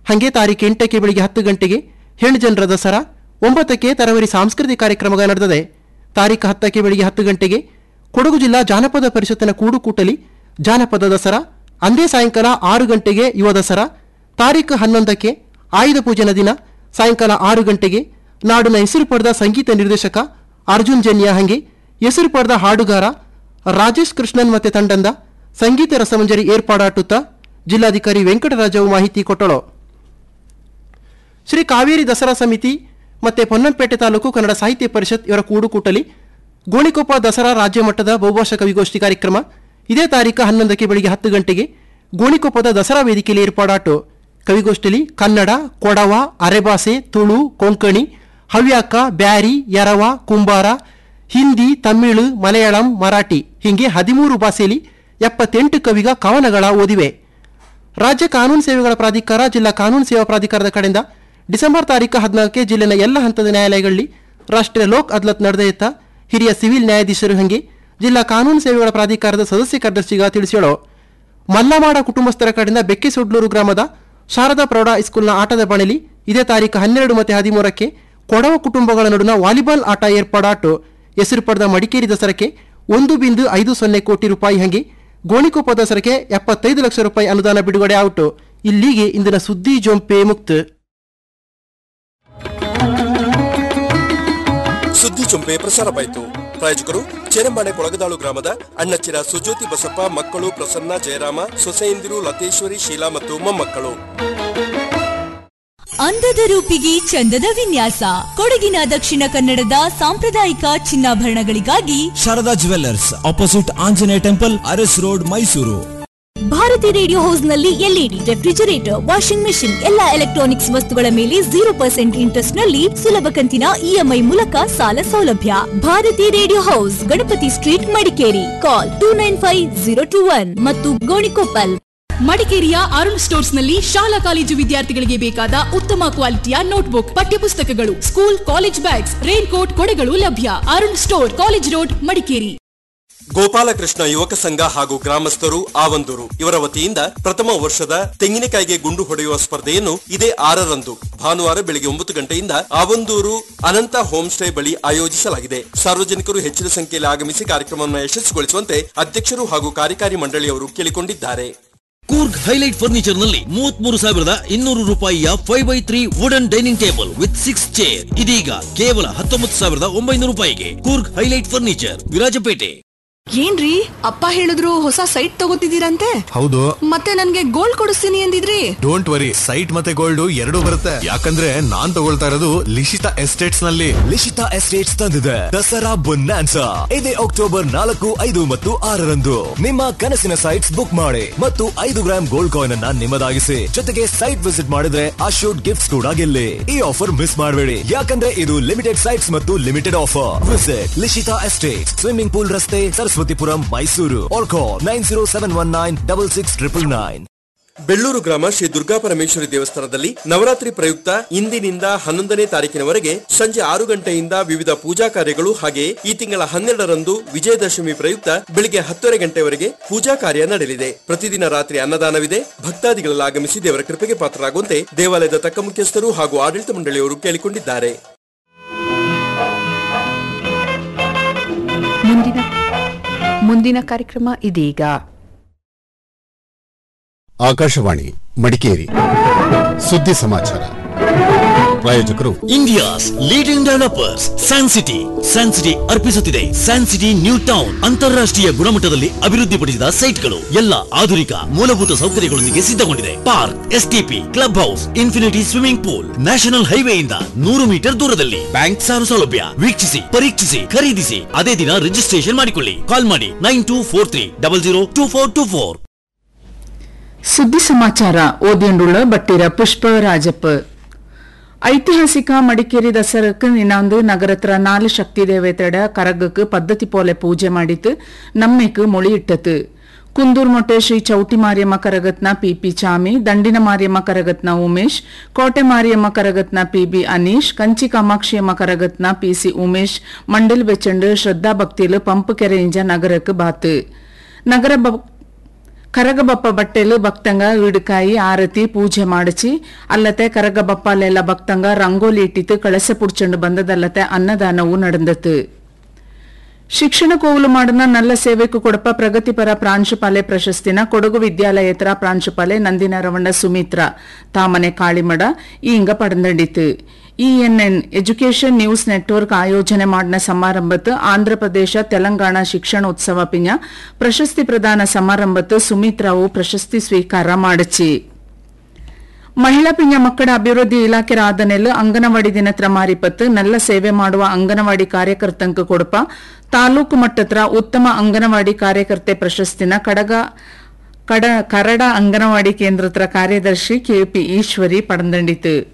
ಹಾಗೆ ತಾರೀಕು ಎಂಟಕ್ಕೆ ಬೆಳಿಗ್ಗೆ ಹತ್ತು ಗಂಟೆಗೆ ಹೆಣ್ಣು ಜನರ ದಸರಾ ಒಂಬತ್ತಕ್ಕೆ ತರವರಿ ಸಾಂಸ್ಕೃತಿಕ ಕಾರ್ಯಕ್ರಮ ನಡೆದಿದೆ ತಾರೀಕು ಹತ್ತಕ್ಕೆ ಬೆಳಿಗ್ಗೆ ಹತ್ತು ಗಂಟೆಗೆ ಕೊಡಗು ಜಿಲ್ಲಾ ಜಾನಪದ ಪರಿಷತ್ತಿನ ಕೂಡುಕೂಟಲಿ ಜಾನಪದ ದಸರಾ ಅಂದೇ ಸಾಯಂಕಾಲ ಆರು ಗಂಟೆಗೆ ಯುವ ದಸರಾ ತಾರೀಕು ಹನ್ನೊಂದಕ್ಕೆ ಆಯುಧ ಪೂಜನ ದಿನ ಸಾಯಂಕಾಲ ಆರು ಗಂಟೆಗೆ ನಾಡಿನ ಹೆಸರು ಪಡೆದ ಸಂಗೀತ ನಿರ್ದೇಶಕ ಅರ್ಜುನ್ ಜನ್ಯ ಹಂಗೆ ಹೆಸರು ಪಡೆದ ಹಾಡುಗಾರ ರಾಜೇಶ್ ಕೃಷ್ಣನ್ ಮತ್ತೆ ತಂಡಂದ ಸಂಗೀತ ರಸಮಂಜರಿ ಏರ್ಪಾಡಾಟುತ್ತಾ ಜಿಲ್ಲಾಧಿಕಾರಿ ವೆಂಕಟರಾಜವು ಮಾಹಿತಿ ಕೊಟ್ಟಳು ಶ್ರೀ ಕಾವೇರಿ ದಸರಾ ಸಮಿತಿ ಮತ್ತೆ ಪೊನ್ನಂಪೇಟೆ ತಾಲೂಕು ಕನ್ನಡ ಸಾಹಿತ್ಯ ಪರಿಷತ್ ಇವರ ಕೂಡುಕೂಟಲಿ ಗೋಣಿಕೊಪ್ಪ ದಸರಾ ರಾಜ್ಯ ಮಟ್ಟದ ಬಹುಭಾಷಾ ಕವಿಗೋಷ್ಠಿ ಕಾರ್ಯಕ್ರಮ ಇದೇ ತಾರೀಕು ಹನ್ನೊಂದಕ್ಕೆ ಬೆಳಿಗ್ಗೆ ಹತ್ತು ಗಂಟೆಗೆ ಗೋಣಿಕೊಪ್ಪದ ದಸರಾ ವೇದಿಕೆಯಲ್ಲಿ ಏರ್ಪಾಡಾಟು ಕವಿಗೋಷ್ಠಿಯಲ್ಲಿ ಕನ್ನಡ ಕೊಡವ ಅರೆಭಾಷೆ ತುಳು ಕೊಂಕಣಿ ಹವ್ಯಾಕ ಬ್ಯಾರಿ ಯರವ ಕುಂಬಾರ ಹಿಂದಿ ತಮಿಳು ಮಲಯಾಳಂ ಮರಾಠಿ ಹೀಗೆ ಹದಿಮೂರು ಭಾಷೆಯಲ್ಲಿ ಎಪ್ಪತ್ತೆಂಟು ಕವಿಗ ಕವನಗಳ ಓದಿವೆ ರಾಜ್ಯ ಕಾನೂನು ಸೇವೆಗಳ ಪ್ರಾಧಿಕಾರ ಜಿಲ್ಲಾ ಕಾನೂನು ಸೇವಾ ಪ್ರಾಧಿಕಾರದ ಕಡೆಯಿಂದ ಡಿಸೆಂಬರ್ ತಾರೀಕು ಹದಿನಾಲ್ಕಕ್ಕೆ ಜಿಲ್ಲೆನ ಎಲ್ಲ ಹಂತದ ನ್ಯಾಯಾಲಯಗಳಲ್ಲಿ ರಾಷ್ಟ್ರೀಯ ಲೋಕ್ ಅದಾಲತ್ ನಡೆದೆಯುತ್ತ ಹಿರಿಯ ಸಿವಿಲ್ ನ್ಯಾಯಾಧೀಶರು ಹಂಗೆ ಜಿಲ್ಲಾ ಕಾನೂನು ಸೇವೆಗಳ ಪ್ರಾಧಿಕಾರದ ಸದಸ್ಯ ಕಾರ್ಯದರ್ಶಿಗ ತಿಳಿಸ್ಯಾಳು ಮಲ್ಲಮಾಡ ಕುಟುಂಬಸ್ಥರ ಕಡೆಯಿಂದ ಬೆಕ್ಕಿಸೊಡ್ಲೂರು ಗ್ರಾಮದ ಶಾರದಾ ಪ್ರೌಢ ಹೈಸ್ಕೂಲ್ನ ಆಟದ ಬಣಲಿ ಇದೇ ತಾರೀಕು ಹನ್ನೆರಡು ಮತ್ತು ಹದಿಮೂರಕ್ಕೆ ಕೊಡವ ಕುಟುಂಬಗಳ ನಡುವಿನ ವಾಲಿಬಾಲ್ ಆಟ ಏರ್ಪಾಡಾಟು ಹೆಸರು ಪಡೆದ ಮಡಿಕೇರಿ ದಸರಕ್ಕೆ ಒಂದು ಬಿಂದು ಐದು ಸೊನ್ನೆ ಕೋಟಿ ರೂಪಾಯಿ ಹಂಗೆ ಗೋಣಿಕೊಪ್ಪ ದಸರಕ್ಕೆ ಎಪ್ಪತ್ತೈದು ಲಕ್ಷ ರೂಪಾಯಿ ಅನುದಾನ ಬಿಡುಗಡೆ ಔಟು ಇಲ್ಲಿಗೆ ಇಂದಿನ ಸುದ್ದಿ ಜೊಂಪೆ ಮುಕ್ತ ಸುದ್ದಿ ಚುಂಬೆ ಪ್ರಸಾರವಾಯಿತು ಪ್ರಾಯೋಜಕರು ಚೇರಂಬಾಣೆ ಕೊಳಗದಾಳು ಗ್ರಾಮದ ಅಣ್ಣಚ್ಚಿರ ಸುಜ್ಯೋತಿ ಬಸಪ್ಪ ಮಕ್ಕಳು ಪ್ರಸನ್ನ ಜಯರಾಮ ಸೊಸೆಯಂದಿರು ಲತೇಶ್ವರಿ ಶೀಲಾ ಮತ್ತು ಮೊಮ್ಮಕ್ಕಳು ಅಂದದ ರೂಪಿಗೆ ಚಂದದ ವಿನ್ಯಾಸ ಕೊಡಗಿನ ದಕ್ಷಿಣ ಕನ್ನಡದ ಸಾಂಪ್ರದಾಯಿಕ ಚಿನ್ನಾಭರಣಗಳಿಗಾಗಿ Sharada jewellers opposite Anjaneya temple Urs road Mysuru Bharati radio house ನಲ್ಲಿ ಎಲ್ಇಡಿ ರೆಫ್ರಿಜರೇಟರ್ ವಾಷಿಂಗ್ ಮೆಷಿನ್ ಎಲ್ಲಾ ಎಲೆಕ್ಟ್ರಾನಿಕ್ಸ್ ವಸ್ತುಗಳ ಮೇಲೆ ಜೀರೋ ಪರ್ಸೆಂಟ್ ಇಂಟ್ರೆಸ್ಟ್ ನಲ್ಲಿ ಸುಲಭ ಕಂತಿನ ಇಎಂಐ ಮೂಲಕ ಸಾಲ ಸೌಲಭ್ಯ Bharati radio house Ganapati street Madikeri call two nine five zero two one ಮತ್ತು ಗೋಣಿಕೊಪ್ಪಲ್ ಮಡಿಕೇರಿಯ ಅರುಣ್ ಸ್ಟೋರ್ಸ್ ನಲ್ಲಿ ಶಾಲಾ ಕಾಲೇಜು ವಿದ್ಯಾರ್ಥಿಗಳಿಗೆ ಬೇಕಾದ ಉತ್ತಮ ಕ್ವಾಲಿಟಿಯ ನೋಟ್ಬುಕ್ ಪಠ್ಯಪುಸ್ತಕಗಳು school college bags raincoat ಕೊಡೆಗಳು ಲಭ್ಯ Arun store college road Madikeri Gopalakrishna ಯುವಕ ಸಂಘ ಹಾಗೂ ಗ್ರಾಮಸ್ಥರು ಆವಂದೂರು ಇವರ ವತಿಯಿಂದ ಪ್ರಥಮ ವರ್ಷದ ತೆಂಗಿನಕಾಯಿಗೆ ಗುಂಡು ಹೊಡೆಯುವ ಸ್ಪರ್ಧೆಯನ್ನು ಇದೇ ಆರರಂದು ಭಾನುವಾರ ಬೆಳಗ್ಗೆ ಒಂಬತ್ತು ಗಂಟೆಯಿಂದ ಆವಂದೂರು ಅನಂತ ಹೋಮ್ ಸ್ಟೇ ಬಳಿ ಆಯೋಜಿಸಲಾಗಿದೆ ಸಾರ್ವಜನಿಕರು ಹೆಚ್ಚಿನ ಸಂಖ್ಯೆಯಲ್ಲಿ ಆಗಮಿಸಿ ಕಾರ್ಯಕ್ರಮವನ್ನು ಯಶಸ್ವಿಗೊಳಿಸುವಂತೆ ಅಧ್ಯಕ್ಷರು ಹಾಗೂ ಕಾರ್ಯಕಾರಿ ಮಂಡಳಿಯವರು ಕೇಳಿಕೊಂಡಿದ್ದಾರೆ ಕೂರ್ಗ್ ಹೈಲೈಟ್ ಫರ್ನಿಚರ್ ನಲ್ಲಿ ಮೂವತ್ಮೂರು ಸಾವಿರದ ಇನ್ನೂರು ರೂಪಾಯಿಯ five by three wooden dining table with six chair ಇದೀಗ ಕೇವಲ ಹತ್ತೊಂಬತ್ತು ಸಾವಿರದ ಒಂಬೈನೂರು ರೂಪಾಯಿಗೆ ಕೂರ್ಗ್ ಹೈಲೈಟ್ ಫರ್ನಿಚರ್ ವಿರಾಜಪೇಟೆ ಏನ್ರಿ ಅಪ್ಪ ಹೇಳಿದ್ರು ಹೊಸ ಸೈಟ್ ತಗೋತಿದ್ದೀರಂತೆ ಹೌದು ಮತ್ತೆ ನನ್ಗೆ ಗೋಲ್ಡ್ ಕೊಡಿಸ್ತೀನಿ ಅಂದಿದ್ರಿ ಡೋಂಟ್ ವರಿ ಸೈಟ್ ಮತ್ತೆ ಗೋಲ್ಡ್ ಎರಡು ಬರುತ್ತೆ ಯಾಕಂದ್ರೆ ನಾನ್ ತಗೊಳ್ತಾ ಇರೋದು ಲಿಶಿತಾ ಎಸ್ಟೇಟ್ಸ್ ನಲ್ಲಿ ಲಿಶಿತಾ ಎಸ್ಟೇಟ್ಸ್ ತಂದಿದೆ ದಸರಾ ಬೊನ್ನಾನ್ಸಾ ಇದೇ ಅಕ್ಟೋಬರ್ ನಾಲ್ಕು ಐದು ಮತ್ತು ಆರರಂದು ನಿಮ್ಮ ಕನಸಿನ ಸೈಟ್ಸ್ ಬುಕ್ ಮಾಡಿ ಮತ್ತು ಐದು ಗ್ರಾಮ್ ಗೋಲ್ಡ್ ಕಾಯಿನ್ ಅನ್ನ ನಿಮ್ಮದಾಗಿಸಿ ಜೊತೆಗೆ ಸೈಟ್ ವಿಸಿಟ್ ಮಾಡಿದ್ರೆ ಅಶೋಡ್ ಗಿಫ್ಟ್ಸ್ ಕೂಡ ಗೆಲ್ಲಿ ಈ ಆಫರ್ ಮಿಸ್ ಮಾಡಬೇಡಿ ಯಾಕಂದ್ರೆ ಇದು ಲಿಮಿಟೆಡ್ ಸೈಟ್ಸ್ ಮತ್ತು limited offer visit Lishita estate swimming pool ರಸ್ತೆ Saraswathipuram Mysuru or call nine zero seven one nine double six triple nine Bellur ಗ್ರಾಮ ಶ್ರೀ ದುರ್ಗಾ ಪರಮೇಶ್ವರಿ ದೇವಸ್ಥಾನದಲ್ಲಿ ನವರಾತ್ರಿ ಪ್ರಯುಕ್ತ ಇಂದಿನಿಂದ ಹನ್ನೊಂದನೇ ತಾರೀಕಿನವರೆಗೆ ಸಂಜೆ ಆರು ಗಂಟೆಯಿಂದ ವಿವಿಧ ಪೂಜಾ ಕಾರ್ಯಗಳು ಹಾಗೆ ಈ ತಿಂಗಳ ಹನ್ನೆರಡರಂದು ವಿಜಯದಶಮಿ ಪ್ರಯುಕ್ತ ಬೆಳಿಗ್ಗೆ ಹತ್ತುವರೆ ಗಂಟೆವರೆಗೆ ಪೂಜಾ ಕಾರ್ಯ ನಡೆಯಲಿದೆ ಪ್ರತಿದಿನ ರಾತ್ರಿ ಅನ್ನದಾನವಿದೆ ಭಕ್ತಾದಿಗಳಲ್ಲಿ ಆಗಮಿಸಿ ದೇವರ ಕೃಪೆಗೆ ಪಾತ್ರರಾಗುವಂತೆ ದೇವಾಲಯದ ತಕ್ಕ ಮುಖ್ಯಸ್ಥರು ಹಾಗೂ ಆಡಳಿತ ಮಂಡಳಿಯವರು ಕೇಳಿಕೊಂಡಿದ್ದಾರೆ ಮುಂದಿನ ಮುಂದಿನ ಕಾರ್ಯಕ್ರಮ ಇದೀಗ ಆಕಾಶವಾಣಿ ಮಡಿಕೇರಿ ಸುದ್ದಿ ಸಮಾಚಾರ ಪ್ರಾಯೋಜಕರು India's leading developers San City San City ಅರ್ಪಿಸುತ್ತಿದೆ ಸ್ಯಾನ್ ಸಿಟಿ ನ್ಯೂ ಟೌನ್ ಅಂತಾರಾಷ್ಟ್ರೀಯ ಗುಣಮಟ್ಟದಲ್ಲಿ ಅಭಿವೃದ್ಧಿಪಡಿಸಿದ ಸೈಟ್ಗಳು ಎಲ್ಲ ಆಧುನಿಕ ಮೂಲಭೂತ ಸೌಕರ್ಯಗಳೊಂದಿಗೆ ಸಿದ್ಧಗೊಂಡಿದೆ park STP club house infinity swimming pool national ಹೈವೇಯಿಂದ ನೂರು ಮೀಟರ್ ದೂರದಲ್ಲಿ ಬ್ಯಾಂಕ್ ಸಾಲ ಸೌಲಭ್ಯ ವೀಕ್ಷಿಸಿ ಪರೀಕ್ಷಿಸಿ ಖರೀದಿಸಿ ಅದೇ ದಿನ ರಿಜಿಸ್ಟ್ರೇಷನ್ ಮಾಡಿಕೊಳ್ಳಿ ಕಾಲ್ ಮಾಡಿ nine two four three double zero two four two four ಸುದ್ದಿ ಸಮಾಚಾರ ಓದಿಯಂಡುಳ್ಳ ಬಟ್ಟಿರ ಪುಷ್ಪ ರಾಜಪ್ಪ ಐತಿಹಾಸಿಕ ಮಡಿಕೇರಿ ದಸರಕ್ಕೆ ನಿನ್ನೊಂದು ನಗರತ್ರ ನಾಲು ಶಕ್ತಿ ದೇವತೆಡ ಕರಗಕ್ಕೆ ಪದ್ಧತಿ ಪೋಲೆ ಪೂಜೆ ಮಾಡಿತು ನಮ್ಮೆಕ್ ಮೊಳಿ ಇಟ್ಟತು ಕುಂದೂರ್ ಮೊಟ್ಟೆ ಶ್ರೀ ಚೌಟಿ ಮಾರಿಯಮ್ಮ ಕರಗತ್ನ ಪಿಪಿ ಚಾಮಿ ದಂಡಿನ ಮಾರಿಯಮ್ಮ ಕರಗತ್ನ ಉಮೇಶ್ ಕೋಟೆ ಮಾರಿಯಮ್ಮ ಕರಗತ್ನ ಪಿಬಿ ಅನೀಶ್ ಕಂಚಿ ಕಾಮಾಕ್ಷಿಯಮ್ಮ ಕರಗತ್ನ ಪಿಸಿ ಉಮೇಶ್ ಮಂಡಲ್ ಬೆಚ್ಚಂಡು ಶ್ರದ್ಧಾ ಭಕ್ತಿಲು ಪಂಪ್ ಕೆರೆಯಿಂದ ನಗರಕ್ಕೆ ಬಾತು ನಗರ ಕರಗಬಪ್ಪ ಬಟ್ಟೆಲು ಭಕ್ತಂಗ ಈಡುಕಾಯಿ ಆರತಿ ಪೂಜೆ ಮಾಡಿಸಿ ಅಲ್ಲತೆ ಕರಗಬಪ್ಪಲೆಲ್ಲ ಭಕ್ತಂಗ ರಂಗೋಲಿ ಇಟ್ಟಿತ್ತು ಕಳಸ ಪುಡ್ಚಂಡು ಬಂದದಲ್ಲತೆ ಅನ್ನದಾನವು ನಡೆದತ್ತು ಶಿಕ್ಷಣ ಕೋವಲು ಮಾಡಿದ ನಲ್ಲ ಸೇವೆಗೂ ಕೊಡಪ ಪ್ರಗತಿಪರ ಪ್ರಾಂಶುಪಾಲೆ ಪ್ರಶಸ್ತಿನ ಕೊಡಗು ವಿದ್ಯಾಲಯೇತರ ಪ್ರಾಂಶುಪಾಲೆ ನಂದಿನ ರವಣ್ಣ ಸುಮಿತ್ರ ತಾಮನೆ ಕಾಳಿಮಡ ಈಂಗ ಪಡೆದಂಡಿತು ಇಎನ್ಎನ್ ಎಜುಕೇಷನ್ ನ್ಯೂಸ್ ನೆಟ್ವರ್ಕ್ ಆಯೋಜನೆ ಮಾಡಿದ ಸಮಾರಂಭತ್ತು ಆಂಧ್ರಪ್ರದೇಶ ತೆಲಂಗಾಣ ಶಿಕ್ಷಣ ಉತ್ಸವ ಪಿಂಜ ಪ್ರಶಸ್ತಿ ಪ್ರದಾನ ಸಮಾರಂಭತ್ತು ಸುಮಿತ್ರಾವು ಪ್ರಶಸ್ತಿ ಸ್ವೀಕಾರ ಮಾಡಿಚಿ ಮಹಿಳಾ ಪಿಂಜ ಮಕ್ಕಳ ಅಭಿವೃದ್ಧಿ ಇಲಾಖೆ ಆದನೆಲ್ಲ ಅಂಗನವಾಡಿ ದಿನತ್ರ ಮಾರಿಪತ್ತು ನಲ್ಲ ಸೇವೆ ಮಾಡುವ ಅಂಗನವಾಡಿ ಕಾರ್ಯಕರ್ತಂಕ ಕೊಡಪ ತಾಲೂಕು ಮಟ್ಟತ್ರ ಉತ್ತಮ ಅಂಗನವಾಡಿ ಕಾರ್ಯಕರ್ತೆ ಪ್ರಶಸ್ತಿನ ಕಡಗ ಕಡ ಕರಡ ಅಂಗನವಾಡಿ ಕೇಂದ್ರತ್ರ ಕಾರ್ಯದರ್ಶಿ ಕೆಪಿ ಈಶ್ವರಿ ಪಡೆದಂಡಿತು